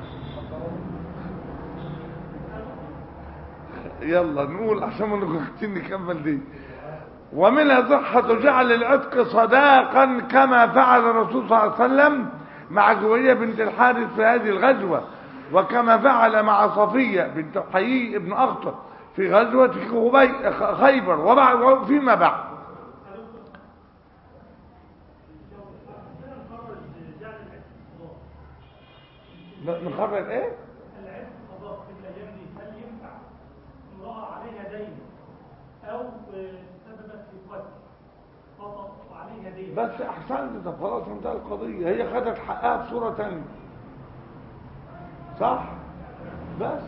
يلا نقول عشان ما نقعدش نكمل دي ومنها صحة جعل العتق صداقا كما فعل الرسول صلى الله عليه وسلم مع جوية بنت الحارث في هذه الغزوة وكما فعل مع صفية بنت حيي ابن أخطر في غزوة خيبر وفيما بعد نخرج ايه؟ العتق قضاء في الايام دي هل ينفع امراه عليها دين او سببت في قتل خطا وعليها دين بس احسنت طب خلاص انتهى القضيه هي خدت حقها بصوره ثانيه صح بس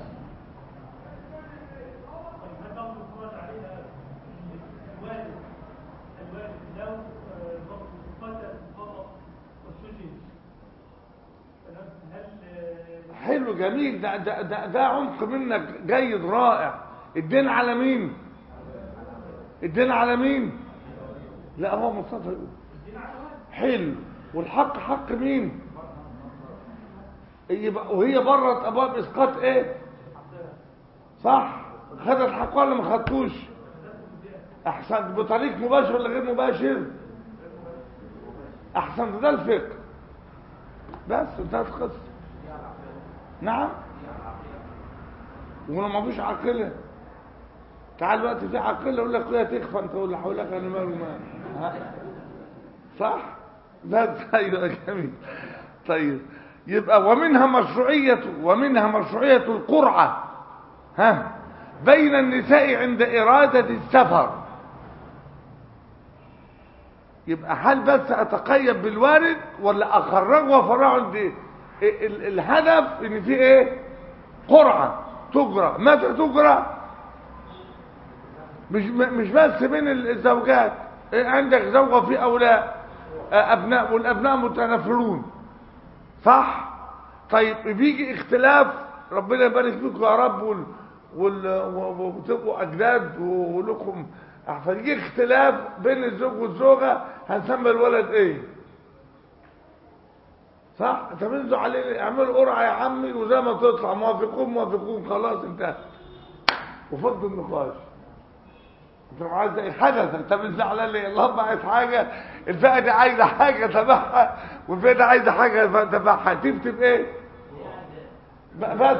طيب هل برضه الفرج عليها الوالد الوالد لو آه، برضه قتل خطا وسجن تمام هل آه، حلو جميل ده ده ده, ده عمق منك جيد رائع الدين على مين الدين على مين لا هو مصطفى يقول حلو والحق حق مين يبقى وهي برت ابواب اسقاط ايه صح خدت حق ولا ما خدتوش احسنت بطريق مباشر ولا غير مباشر احسنت ده الفقه بس انتهت القصه نعم ولو ما فيش عاقله تعال دلوقتي في عاقله يقول لك يا تخفى انت ولا حول لك انا مالي ومال ها؟ صح بس ايوه جميل طيب يبقى ومنها مشروعية ومنها مشروعية القرعة ها بين النساء عند إرادة السفر يبقى هل بس أتقيد بالوارد ولا أخرجه وأفرعه عند ال- ال- الهدف إن في إيه قرعة تجرى متى تجرى مش مش بس بين الزوجات إيه عندك زوجة في أولاد أبناء والأبناء متنافرون صح طيب بيجي اختلاف ربنا يبارك فيكم يا رب وال... وال... و- وتبقوا اجداد ولكم فيجي اختلاف بين الزوج والزوجه هنسمي الولد ايه صح طب انزوا عليه اعملوا قرعه يا عمي وزي ما تطلع موافقون موافقون خلاص انتهى وفض النقاش انت عايز ايه حدث انت مش زعلان ليه اللهم عايز حاجه الفئه دي عايزه حاجه تبعها والفئه دي عايزه حاجه تبعها تكتب ايه ب- بس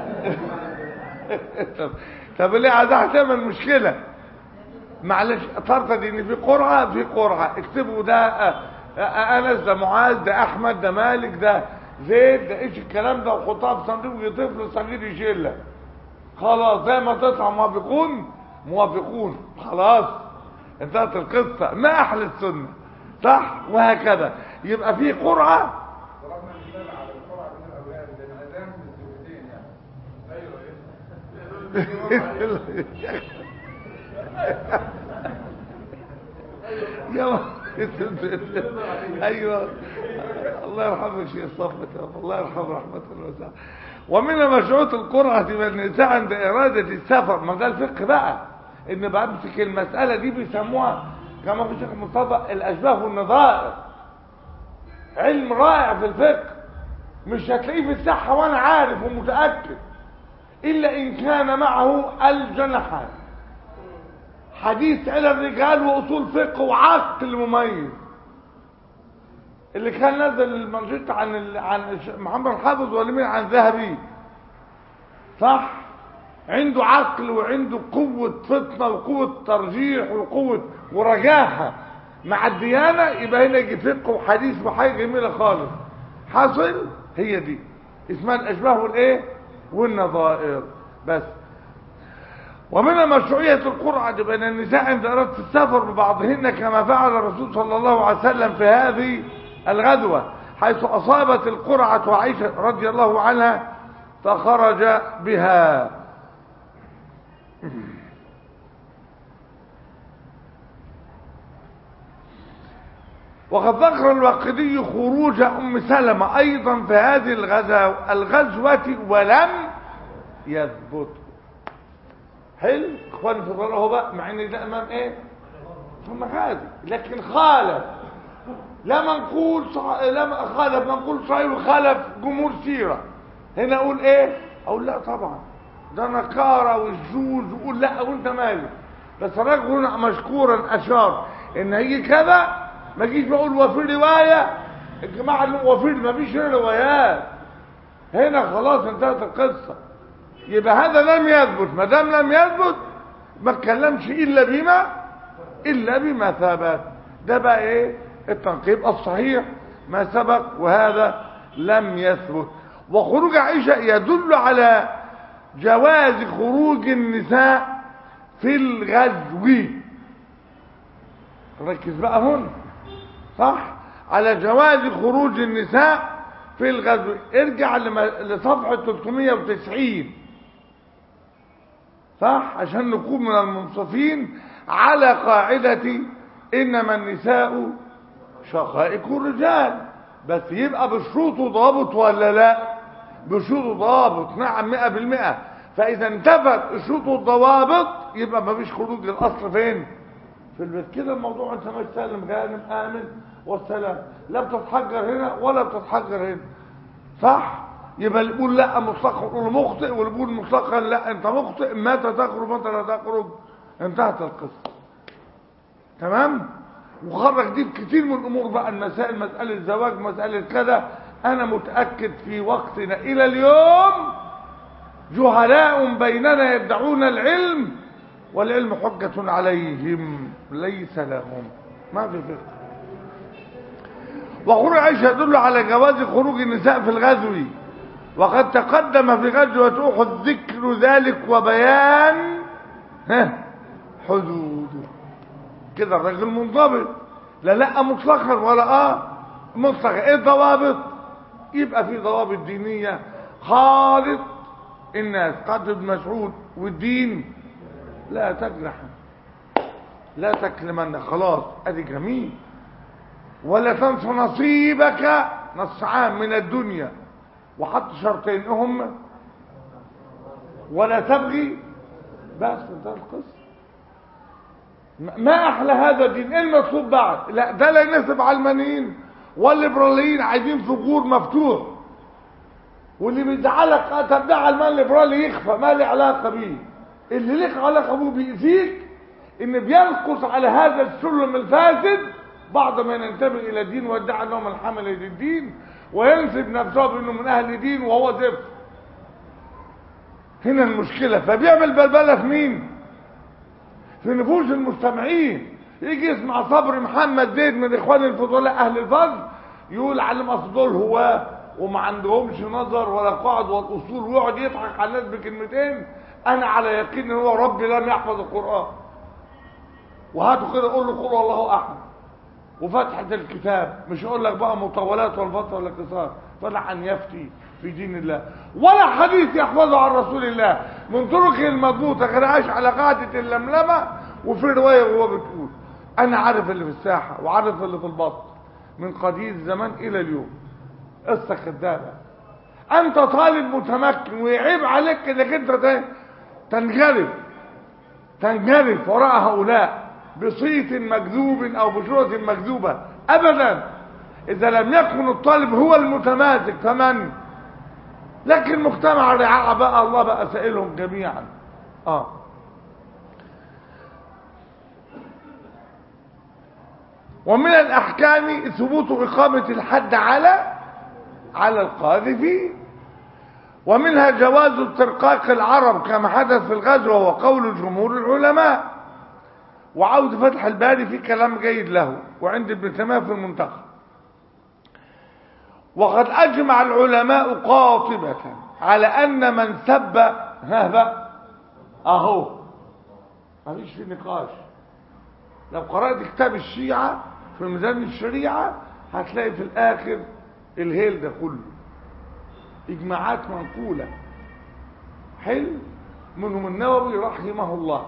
طب طب ليه عايز تعمل مشكله معلش فرضا ان في قرعه في قرعه اكتبوا ده آه، آه، انس ده معاذ ده احمد ده مالك ده زيد ده ايش الكلام ده وحطها في صندوق يجي طفل صغير يشيلها خلاص زي ما تطلع موافقون موافقون خلاص انتهت القصة ما أحلى السنة صح وهكذا يبقى في قرعة ضربنا مثال على القرعه بين الاولاد لان الاذان بالزوجتين يعني ايوه ايه يا ما- ايوه الله يرحمك شيخ صفت الله يرحمه رحمه واسعه ومن مشروط القرعه والنساء عند اراده السفر ما ده الفقه بقى ان بمسك المساله دي بيسموها كما في الشيخ مصطفى الاشباه والنظائر علم رائع في الفقه مش هتلاقيه في الصحه وانا عارف ومتاكد الا ان كان معه الجنحان حديث على الرجال واصول فقه وعقل مميز اللي كان نزل المنشط عن ال... عن الش- محمد الحافظ والمين عن ذهبي صح عنده عقل وعنده قوة فطنة وقوة ترجيح وقوة ورجاحة مع الديانة يبقى هنا يجي فقه وحديث وحاجة جميلة خالص حاصل هي دي اسمها الأشباه والإيه والنظائر بس ومن مشروعية القرعة بين النساء عند إرادة السفر ببعضهن كما فعل الرسول صلى الله عليه وسلم في هذه الغزوة حيث أصابت القرعة عائشة رضي الله عنها فخرج بها وقد ذكر الواقدي خروج أم سلمة أيضا في هذه الغزو الغزوة ولم يثبت حلو اخواني في الله هو بقى مع ان ده امام ايه ثم غازي لكن خالف لا منقول صح... لا خالف منقول صحيح وخالف جمهور سيره هنا اقول ايه اقول لا طبعا ده نكاره والزوز وقول لا وانت مالك بس الراجل هنا مشكورا اشار ان هيجي كذا ما اجيش بقول وفي روايه الجماعه اللي وفي ما فيش هنا روايات هنا خلاص انتهت القصه يبقى هذا لم يثبت ما دام لم يثبت ما اتكلمش الا بما الا بما ثبت ده بقى ايه التنقيب الصحيح ما سبق وهذا لم يثبت وخروج عائشه يدل على جواز خروج النساء في الغزو ركز بقى هنا صح على جواز خروج النساء في الغزو ارجع لما- لصفحه 390 صح عشان نكون من المنصفين على قاعدة إنما النساء شقائق الرجال بس يبقى بشروط ضابط ولا لا بشروط ضابط نعم مئة بالمئة فإذا انتفت شروط الضوابط يبقى ما فيش خروج للأصل فين في البيت كده الموضوع انت مش سالم غانم آمن والسلام لا بتتحجر هنا ولا بتتحجر هنا صح يبقى اللي يقول لا مطلقا يقول مخطئ واللي يقول مطلقا لا انت مخطئ متى تخرج متى لا تخرج انتهت القصه تمام وخرج دي في كتير من الامور بقى المسائل مساله الزواج مساله كذا انا متاكد في وقتنا الى اليوم جهلاء بيننا يدعون العلم والعلم حجة عليهم ليس لهم ما في فقه وخروج عائشة يدل على جواز خروج النساء في الغزو وقد تقدم في غزوة أحد ذكر ذلك وبيان ها حدوده كده الراجل منضبط لا لا مطلقا ولا اه مطلقا ايه الضوابط يبقى في ضوابط دينية خالص الناس قد ابن مسعود والدين لا تجرح لا تكلمن خلاص ادي جميل ولا تنس نصيبك نص عام من الدنيا وحط شرطين هم ولا تبغي بس انتهى القصه ما احلى هذا الدين ايه المطلوب بعد لا ده لا يناسب علمانيين والليبراليين عايزين فجور مفتوح واللي بيزعلك طب ده علمان ليبرالي يخفى ما لي علاقه بيه اللي لك علاقه بيه بيأذيك ان بينقص على هذا السلم الفاسد بعد ما ينتمي الى الدين ويدعي انه من حمل للدين وينسب نفسه بانه من اهل دين وهو زفت هنا المشكله فبيعمل بلبله في مين في نفوس المستمعين يجي يسمع صبر محمد زيد من اخوان الفضلاء اهل الفضل يقول علم اصل دول هواه وما عندهمش نظر ولا قاعد ولا اصول ويقعد يضحك على الناس بكلمتين انا على يقين ان هو ربي لم يحفظ القران وهاتوا كده قول له قول الله احد وفتحة الكتاب مش اقول لك بقى مطولات ولا فتح ولا قصار فلا ان يفتي في دين الله ولا حديث يحفظه عن رسول الله من طرقه المضبوطة غير عايش على قاعدة اللملمة وفي رواية وهو بتقول انا عارف اللي في الساحة وعارف اللي في البطن من قديم الزمان الى اليوم قصة كذابة انت طالب متمكن ويعيب عليك انك انت ت- تنجرف تنجرف وراء هؤلاء بصيت مكذوب او بصورة مكذوبة ابدا اذا لم يكن الطالب هو المتماسك فمن لكن مجتمع الرعاعة بقى الله بقى سائلهم جميعا اه ومن الاحكام ثبوت اقامة الحد على على القاذف ومنها جواز استرقاق العرب كما حدث في الغزوة وقول جمهور العلماء وعود فتح الباري في كلام جيد له وعند ابن تيميه في المنتخب وقد اجمع العلماء قاطبة على ان من سب ها بقى اهو مفيش في نقاش لو قرأت كتاب الشيعة في ميزان الشريعة هتلاقي في الاخر الهيل ده كله اجماعات منقولة حلو منهم النووي رحمه الله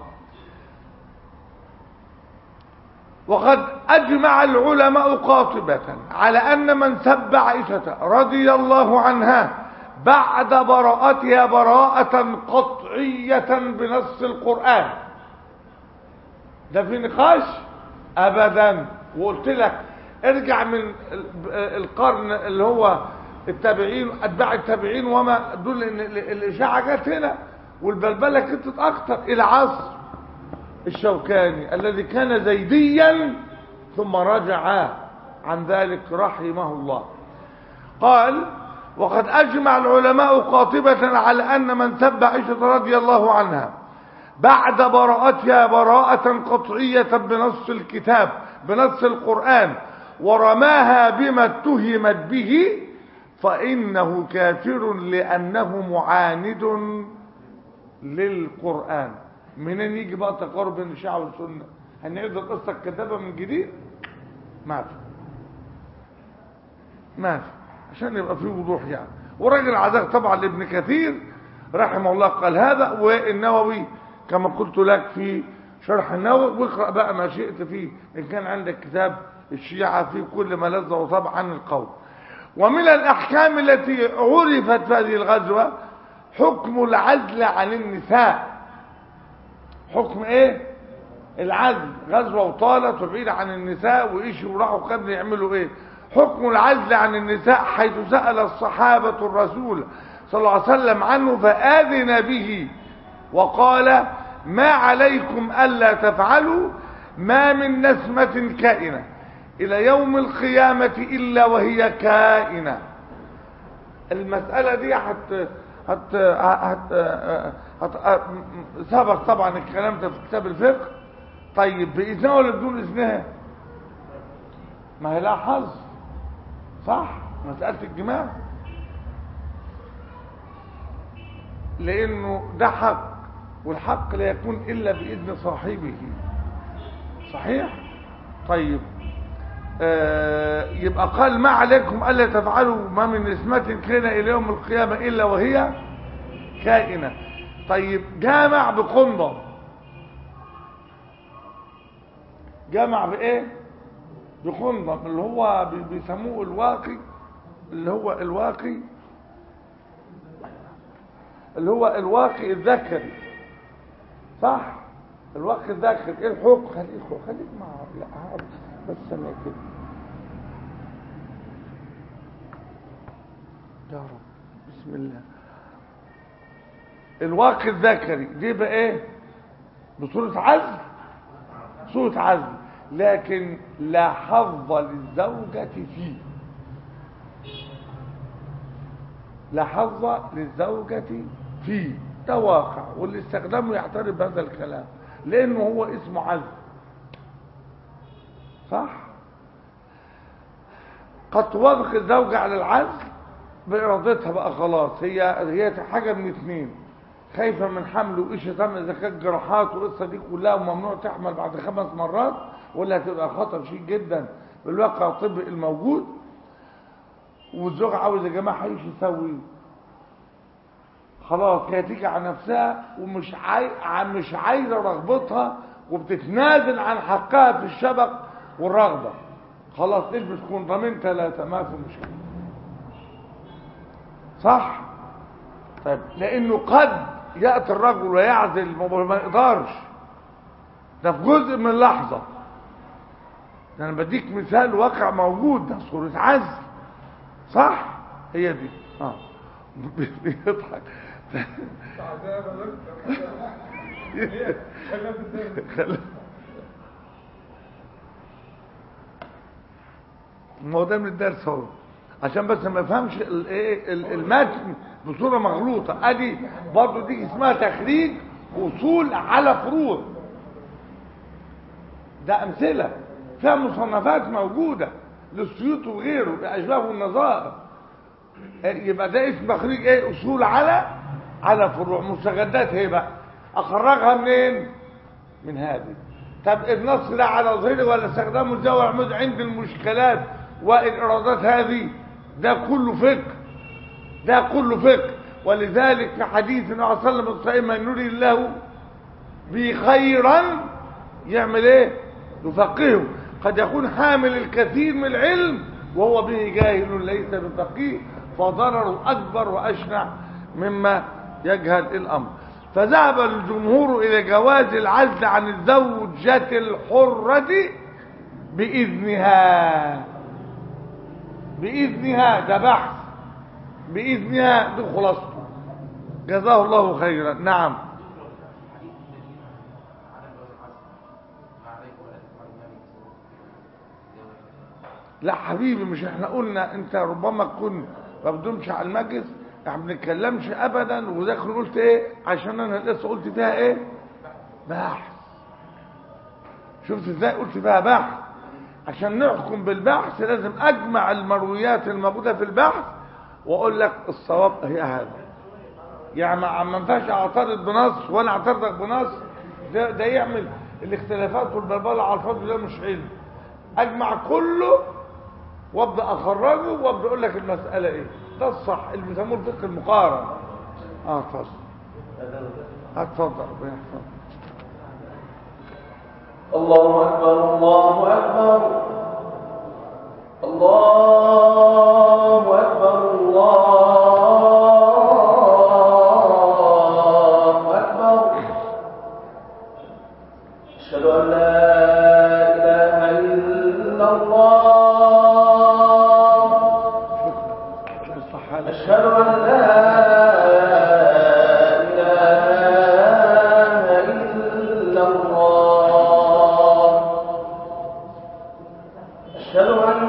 وقد أجمع العلماء قاطبة على أن من سب عائشة رضي الله عنها بعد براءتها براءة قطعية بنص القرآن ده في نقاش أبدا وقلت لك ارجع من ال- القرن اللي هو التابعين أتباع التابعين وما دول إن ال- الإشاعة جت هنا والبلبلة كتت أكتر إلى عصر الشوكاني الذي كان زيديا ثم رجع عن ذلك رحمه الله قال وقد أجمع العلماء قاطبة على أن من سب عائشة رضي الله عنها بعد براءتها براءة قطعية بنص الكتاب بنص القرآن ورماها بما اتهمت به فإنه كافر لأنه معاند للقرآن منين يجي بقى تقارب بين الشيعة والسنة هنعيد القصة الكذابة من جديد ما في ما في عشان يبقى في وضوح يعني وراجل عزاق طبعا لابن كثير رحمه الله قال هذا والنووي كما قلت لك في شرح النووي واقرأ بقى ما شئت فيه إن كان عندك كتاب الشيعة في كل ما لذ وطبع عن القول ومن الأحكام التي عرفت في هذه الغزوة حكم العزل عن النساء حكم ايه العزل غزوة وطالت وبعيد عن النساء وإيش وراحوا قبل يعملوا ايه حكم العزل عن النساء حيث سأل الصحابة الرسول صلى الله عليه وسلم عنه فآذن به وقال ما عليكم ألا تفعلوا ما من نسمة كائنة إلى يوم القيامة إلا وهي كائنة المسألة دي هت هت هت هت سبق طبعا الكلام ده في كتاب الفقه طيب بإذنها ولا بدون إذنها ما هي لها حظ صح مسألة الجماع لأنه ده حق والحق لا يكون إلا بإذن صاحبه صحيح طيب آه يبقى قال ما عليكم ألا تفعلوا ما من نسمة كان إلى يوم القيامة إلا وهي كائنة طيب جامع بقنضة جامع بإيه بقنضة اللي هو بي- بيسموه الواقي اللي هو الواقي اللي هو الواقي الذكري صح الواقي الذكري ايه الحكم خليك خليك مع لا هقعد بس انا كده يا رب بسم الله الواقي الذكري دي بقى ايه بصورة عزل صورة عزل لكن لا حظ للزوجة فيه لا حظ للزوجة فيه ده واقع واللي استخدمه يعترف بهذا الكلام لانه هو اسمه عزل صح قد توافق الزوجة على العزل بإرادتها بقى خلاص هي هي حاجة من اتنين خايفة من حمل وإيش تم إذا كانت جراحات والقصة دي كلها وممنوع تحمل بعد خمس مرات ولا هتبقى خطر شيء جدا بالواقع الطبي الموجود والزوج عاوز يا جماعه ايش يسوي خلاص هي تيجي على نفسها ومش عاي... ع- مش عايزه رغبتها وبتتنازل عن حقها في الشبق والرغبه خلاص البس كونترامين ثلاثه ما في مشكله صح طيب لانه قد ياتي الرجل ويعزل ما ما يقدرش ده في جزء من اللحظه ده انا بديك مثال واقع موجود ده صوره عزل صح هي دي اه بيضحك خلي- ما هو ده من الدرس اهو عشان بس ما يفهمش الايه ال- المتن بصوره مغلوطه ادي برضه دي اسمها تخريج اصول على فروع ده امثله فيها مصنفات موجوده للسيوط وغيره باشباه والنظائر يبقى ده اسم تخريج ايه اصول على على فروع مستجدات هي بقى اخرجها منين من هذه طب النص ده على ظهره ولا استخدامه ازاي ويعمد عند المشكلات والارادات هذه ده كله فقه ده كله فقه ولذلك في حديث النبي صلى الله عليه وسلم الصحيح من يريد الله به خيرا يعمل ايه يفقهه قد يكون حامل الكثير من العلم وهو به جاهل ليس بفقيه فضرره اكبر واشنع مما يجهل الامر فذهب الجمهور الى جواز العزل عن الزوجة الحرة باذنها باذنها ده بحث باذنها دي خلاصته جزاه الله خيرا نعم لا حبيبي مش احنا قلنا انت ربما تكون ما بتدومش على المجلس احنا ما بنتكلمش ابدا وداخل قلت ايه عشان انا لسه قلت فيها ايه بحث شفت ازاي قلت فيها بحث عشان نحكم بالبحث لازم اجمع المرويات الموجوده في البحث واقول لك الصواب هي هذا يعني ما ما ينفعش اعترض بنص وانا اعترضك بنص ده, ده يعمل الاختلافات والبلبله على الفاضي ده مش علم اجمع كله وابدا اخرجه وابدا اقول لك المساله ايه ده الصح اللي بيسموه الفقه المقارن اه اتفضل اتفضل ربنا يحفظك الله أكبر الله أكبر الله أكبر الله أكبر أشهد أن لا إله إلا الله شكرا يصلح حالك أشهد أن لا إله إلا الله أشهد أن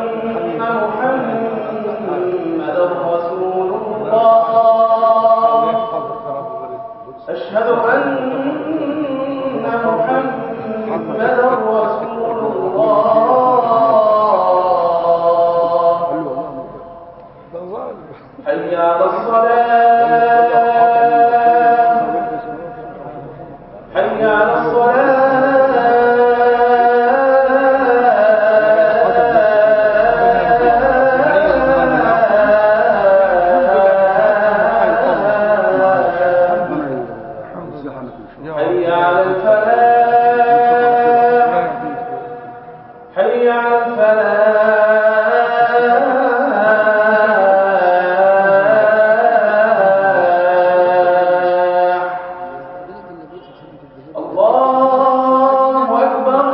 محمدا رسول الله يحفظك يا رب ويبارك فيك. أشهد أن محمدا رسول الله ده ظالم حي على الصلاة حي على الصلاة حي على الفلاح حي على الفلاح الله أكبر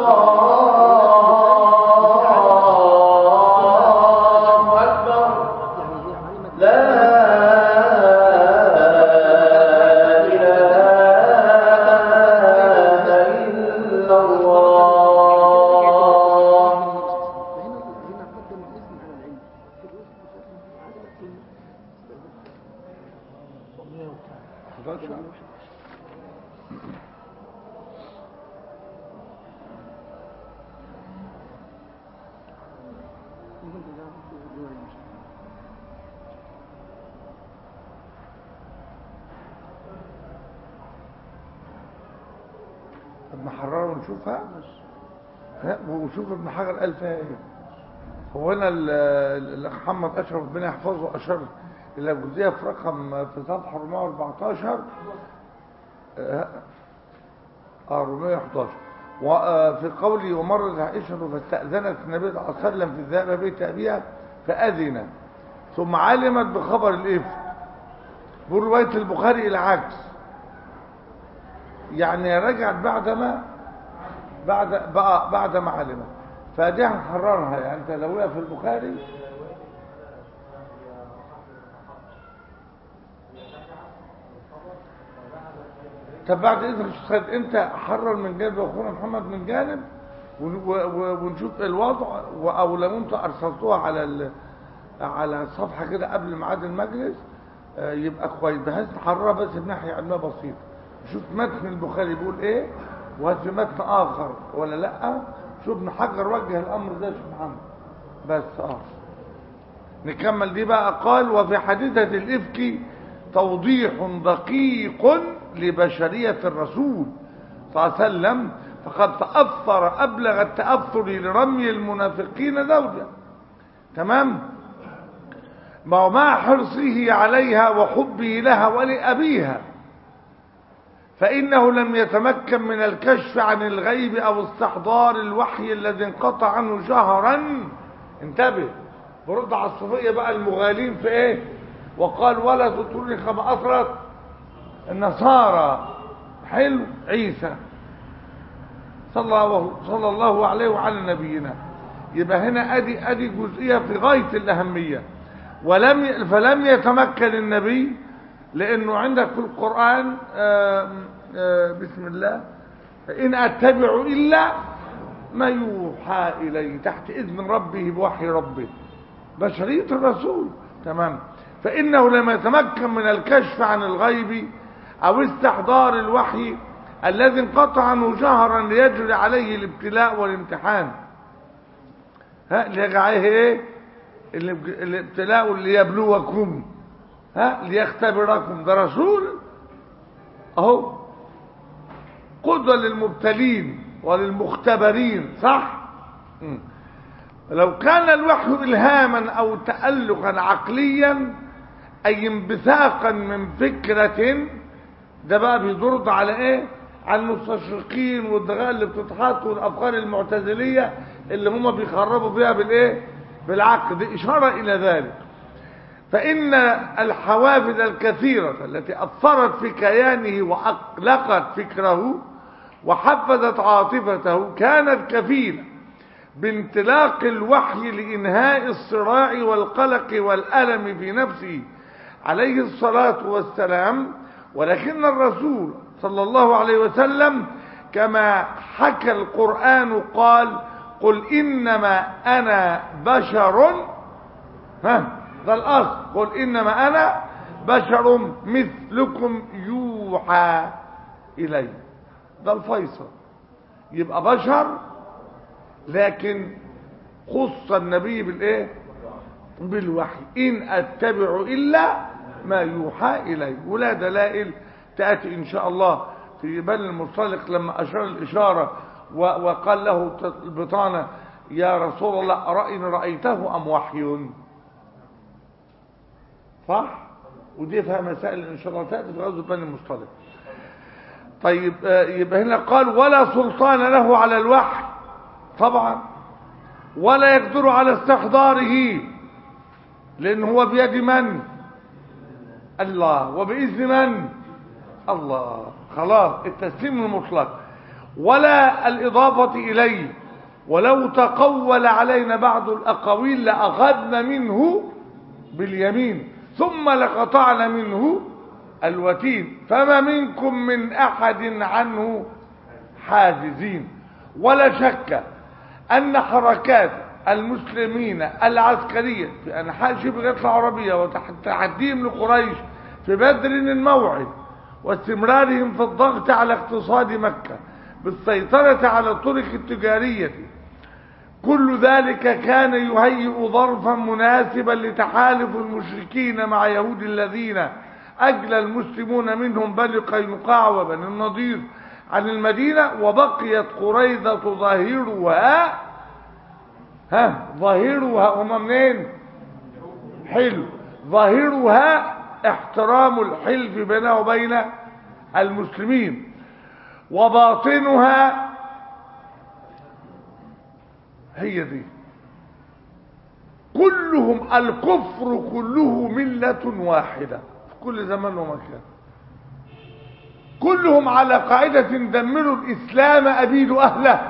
الله أكبر لا إله إلا الله طب نحررها ونشوفها ها، وشوف ابن حجر قال فيها ايه هو هنا ال- ال- الأخ محمد أشرف ربنا يحفظه أشار إلى جزئية في رقم في صفحة 414 اه آه، 411 وفي قولي ومرت عائشة فاستأذنت النبي صلى الله عليه وسلم في الذهاب بيت أبيها فأذن ثم علمت بخبر الإفك برواية البخاري العكس يعني رجعت بعدما بعد بقى بعد ما علمت فدي هنحررها يعني انت لو هي في البخاري طب بعد اذنك يا استاذ انت حرر من جانب اخونا محمد من جانب ون- و- و- ونشوف الوضع و- او لو انتوا ارسلتوها على ال... على الصفحه كده قبل ميعاد المجلس آه، يبقى كويس بحيث نحررها بس بناحيه علميه بسيطه نشوف متن البخاري بيقول ايه وهل في متن اخر ولا لا شوف ابن حجر وجه الامر ده يا شيخ محمد بس اه نكمل دي بقى قال وفي حادثة الإفك توضيح دقيق لبشرية الرسول صلى الله عليه وسلم فقد تأثر أبلغ التأثر لرمي المنافقين زوجا تمام مع مع حرصه عليها وحبه لها ولأبيها فإنه لم يتمكن من الكشف عن الغيب أو استحضار الوحي الذي انقطع عنه شهرا انتبه برد على الصوفية بقى المغالين في ايه وقال ولا تطرني كما أطرت النصارى حلو عيسى صلى الله, صلى الله عليه وعلى نبينا يبقى هنا ادي ادي جزئيه في غايه الاهميه ولم ي- فلم يتمكن النبي لانه عندك في القران آم، آه، بسم الله ان اتبع الا ما يوحى الي تحت اذن ربه بوحي ربه بشريه الرسول تمام فانه لم يتمكن من الكشف عن الغيب او استحضار الوحي الذي انقطع عنه شهرا ليجري عليه الابتلاء والامتحان ها ليجري عليه ايه الاب- الابتلاء ليبلوكم ها ليختبركم ده رسول اهو قدوة للمبتلين وللمختبرين صح مم. لو كان الوحي إلهاما أو تألقا عقليا أي انبثاقا من فكرة ده بقى بيضرد على ايه على المستشرقين والدغال اللي بتتحط والافكار المعتزليه اللي هم بيخربوا فيها بالايه بالعقل دي اشاره الى ذلك فان الحوافز الكثيره التي اثرت في كيانه واقلقت فكره وحفزت عاطفته كانت كفيله بانطلاق الوحي لانهاء الصراع والقلق والالم في نفسه عليه الصلاه والسلام ولكن الرسول صلى الله عليه وسلم كما حكى القرآن قال قل إنما أنا بشر ها ده الأصل قل إنما أنا بشر مثلكم يوحى إلي ده الفيصل يبقى بشر لكن خص النبي بالإيه بالوحي إن أتبع إلا ما يوحى إلي ولا دلائل تأتي إن شاء الله في بل المرسلق لما أشار الإشارة و- وقال له البطانة يا رسول الله أرأي إن رأيته أم وحي صح ودي فيها مسائل إن شاء الله تأتي في غزو بني المصطلق طيب آه، يبقى هنا قال ولا سلطان له على الوحي طبعا ولا يقدر على استحضاره لأن هو بيد من الله وبإذن من الله خلاص التسليم المطلق ولا الإضافة إليه ولو تقول علينا بعض الأقاويل لأخذنا منه باليمين ثم لقطعنا منه الوتين فما منكم من أحد عنه حاجزين ولا شك أن حركات المسلمين العسكرية في أنحاء شبه الجزيرة العربية وتحديهم لقريش في بدر الموعد واستمرارهم في الضغط على اقتصاد مكة بالسيطرة على الطرق التجارية كل ذلك كان يهيئ ظرفا مناسبا لتحالف المشركين مع يهود الذين أجلى المسلمون منهم بني قينقاع وبني النضير عن المدينة وبقيت قريظة تظاهرها ها ظاهرها هما منين حلو ظاهرها احترام الحلف بينه وبين المسلمين وباطنها هي دي كلهم الكفر كله ملة واحدة في كل زمان ومكان كلهم على قاعدة دمروا الإسلام أبيدوا أهله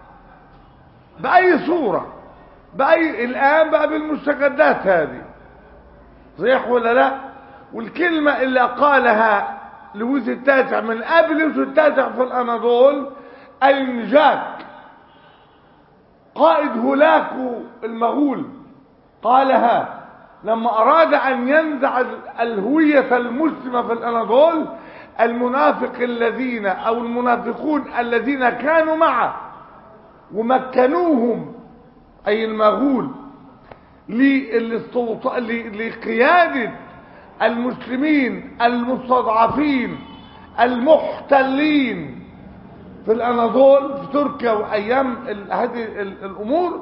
بأي صورة بأي الآن بقى بالمستجدات هذه صحيح ولا لا والكلمة اللي قالها لويس التاسع من قبل لويس التاسع في الأناضول النجاك قائد هولاكو المغول قالها لما أراد أن ينزع الهوية المسلمة في الأناضول المنافق الذين أو المنافقون الذين كانوا معه ومكنوهم أي المغول للاستوط- ل- لقيادة المسلمين المستضعفين المحتلين في الأناضول في تركيا وأيام ال- هذه ال- الأمور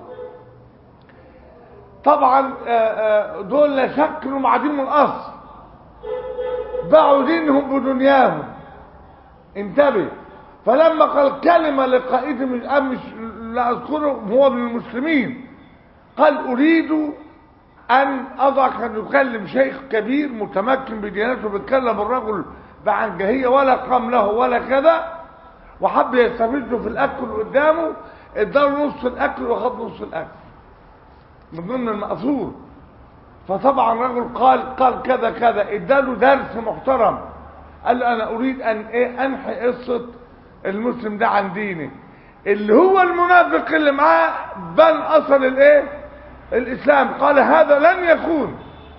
طبعا آه، آه، دول لا شك انهم عديم من الاصل باعوا دينهم بدنياهم انتبه فلما قال كلمة لقائدهم الآن مش لا أذكره هو من المسلمين قال أريد أن أضع كان يكلم شيخ كبير متمكن بديانته بيتكلم الرجل بعنجهية ولا قام له ولا كذا وحب يستفزه في الأكل قدامه اداله نص الأكل وخد نص الأكل من ضمن المأثور فطبعا الرجل قال قال كذا كذا اداله درس محترم قال له انا اريد ان ايه انحي قصه المسلم ده عن ديني اللي هو المنافق اللي معاه بان اثر الايه الاسلام قال هذا لن يكون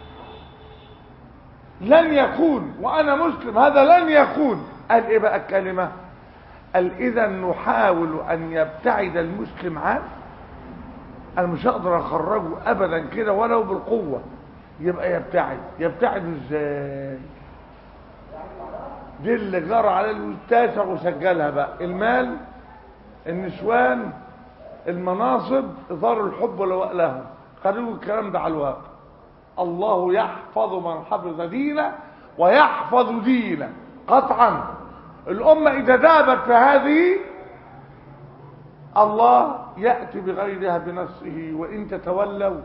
لن يكون وانا مسلم هذا لن يكون قال ايه بقى الكلمه قال اذا نحاول ان يبتعد المسلم عنه انا مش هقدر اخرجه ابدا كده ولو بالقوه يبقى يبتعد يبتعد ازاي دي اللي جرى على التاسع وسجلها بقى المال النسوان المناصب اظهار الحب لهم خلوا الكلام ده على الواقع الله يحفظ من حفظ دينه ويحفظ دينه قطعا الامه اذا ذابت في هذه الله يأتي بغيرها بنفسه وإن تتولوا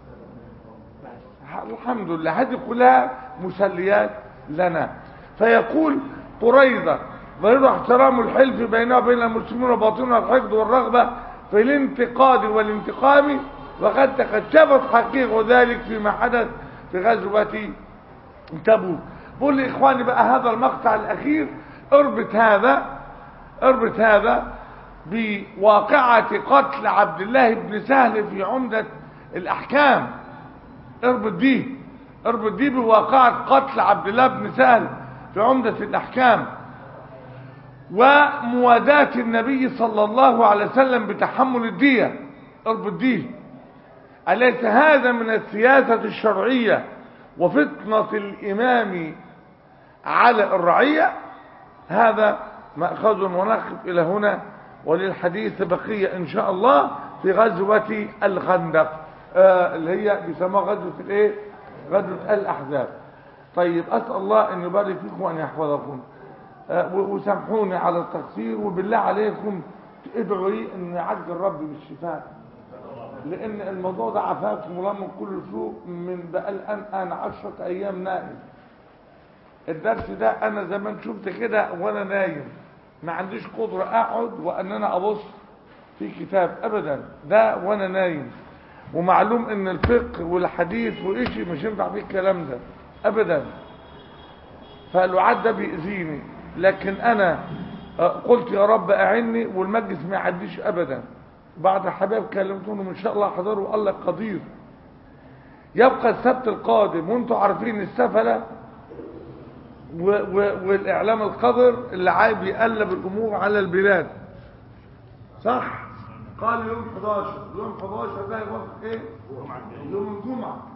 الحمد لله هذه كلها مسليات لنا فيقول قريضة ظهر احترام الحلف بينه وبين المسلمين وباطنها الحقد والرغبة في الانتقاد والانتقام وقد تكشفت حقيقة ذلك فيما حدث في غزوة تبوك بقول لي إخواني بقى هذا المقطع الأخير اربط هذا اربط هذا بواقعة قتل عبد الله بن سهل في عمدة الأحكام اربط دي اربط دي بواقعة قتل عبد الله بن سهل في عمدة الأحكام ومواداة النبي صلى الله عليه وسلم بتحمل الدية اربط دي أليس هذا من السياسة الشرعية وفتنة الإمام على الرعية هذا مأخذ ونقف إلى هنا وللحديث بقية إن شاء الله في غزوة الخندق آه اللي هي بيسموها غزوة الايه غزوة الأحزاب طيب أسأل الله أن يبارك فيكم وأن يحفظكم آه وسامحوني على التقصير وبالله عليكم ادعوا لي أن يعجل ربي بالشفاء لأن الموضوع ده عفاكم الله من كل سوء من بقى الآن أنا عشرة أيام نائم الدرس ده أنا زمان شفت كده وأنا نايم ما عنديش قدرة اقعد وان انا ابص في كتاب ابدا ده وانا نايم ومعلوم ان الفقه والحديث وإشي مش ينفع فيه الكلام ده ابدا فالوعد ده بيأذيني لكن انا قلت يا رب اعني والمجلس ما يعديش ابدا بعد الحباب كلمتهم ان شاء الله حضروا وقال لك قدير يبقى السبت القادم وانتم عارفين السفله و و والاعلام القذر اللي عايز يقلب الامور على البلاد صح قال يوم 11 يوم 11 ده يوافق ايه يوم الجمعه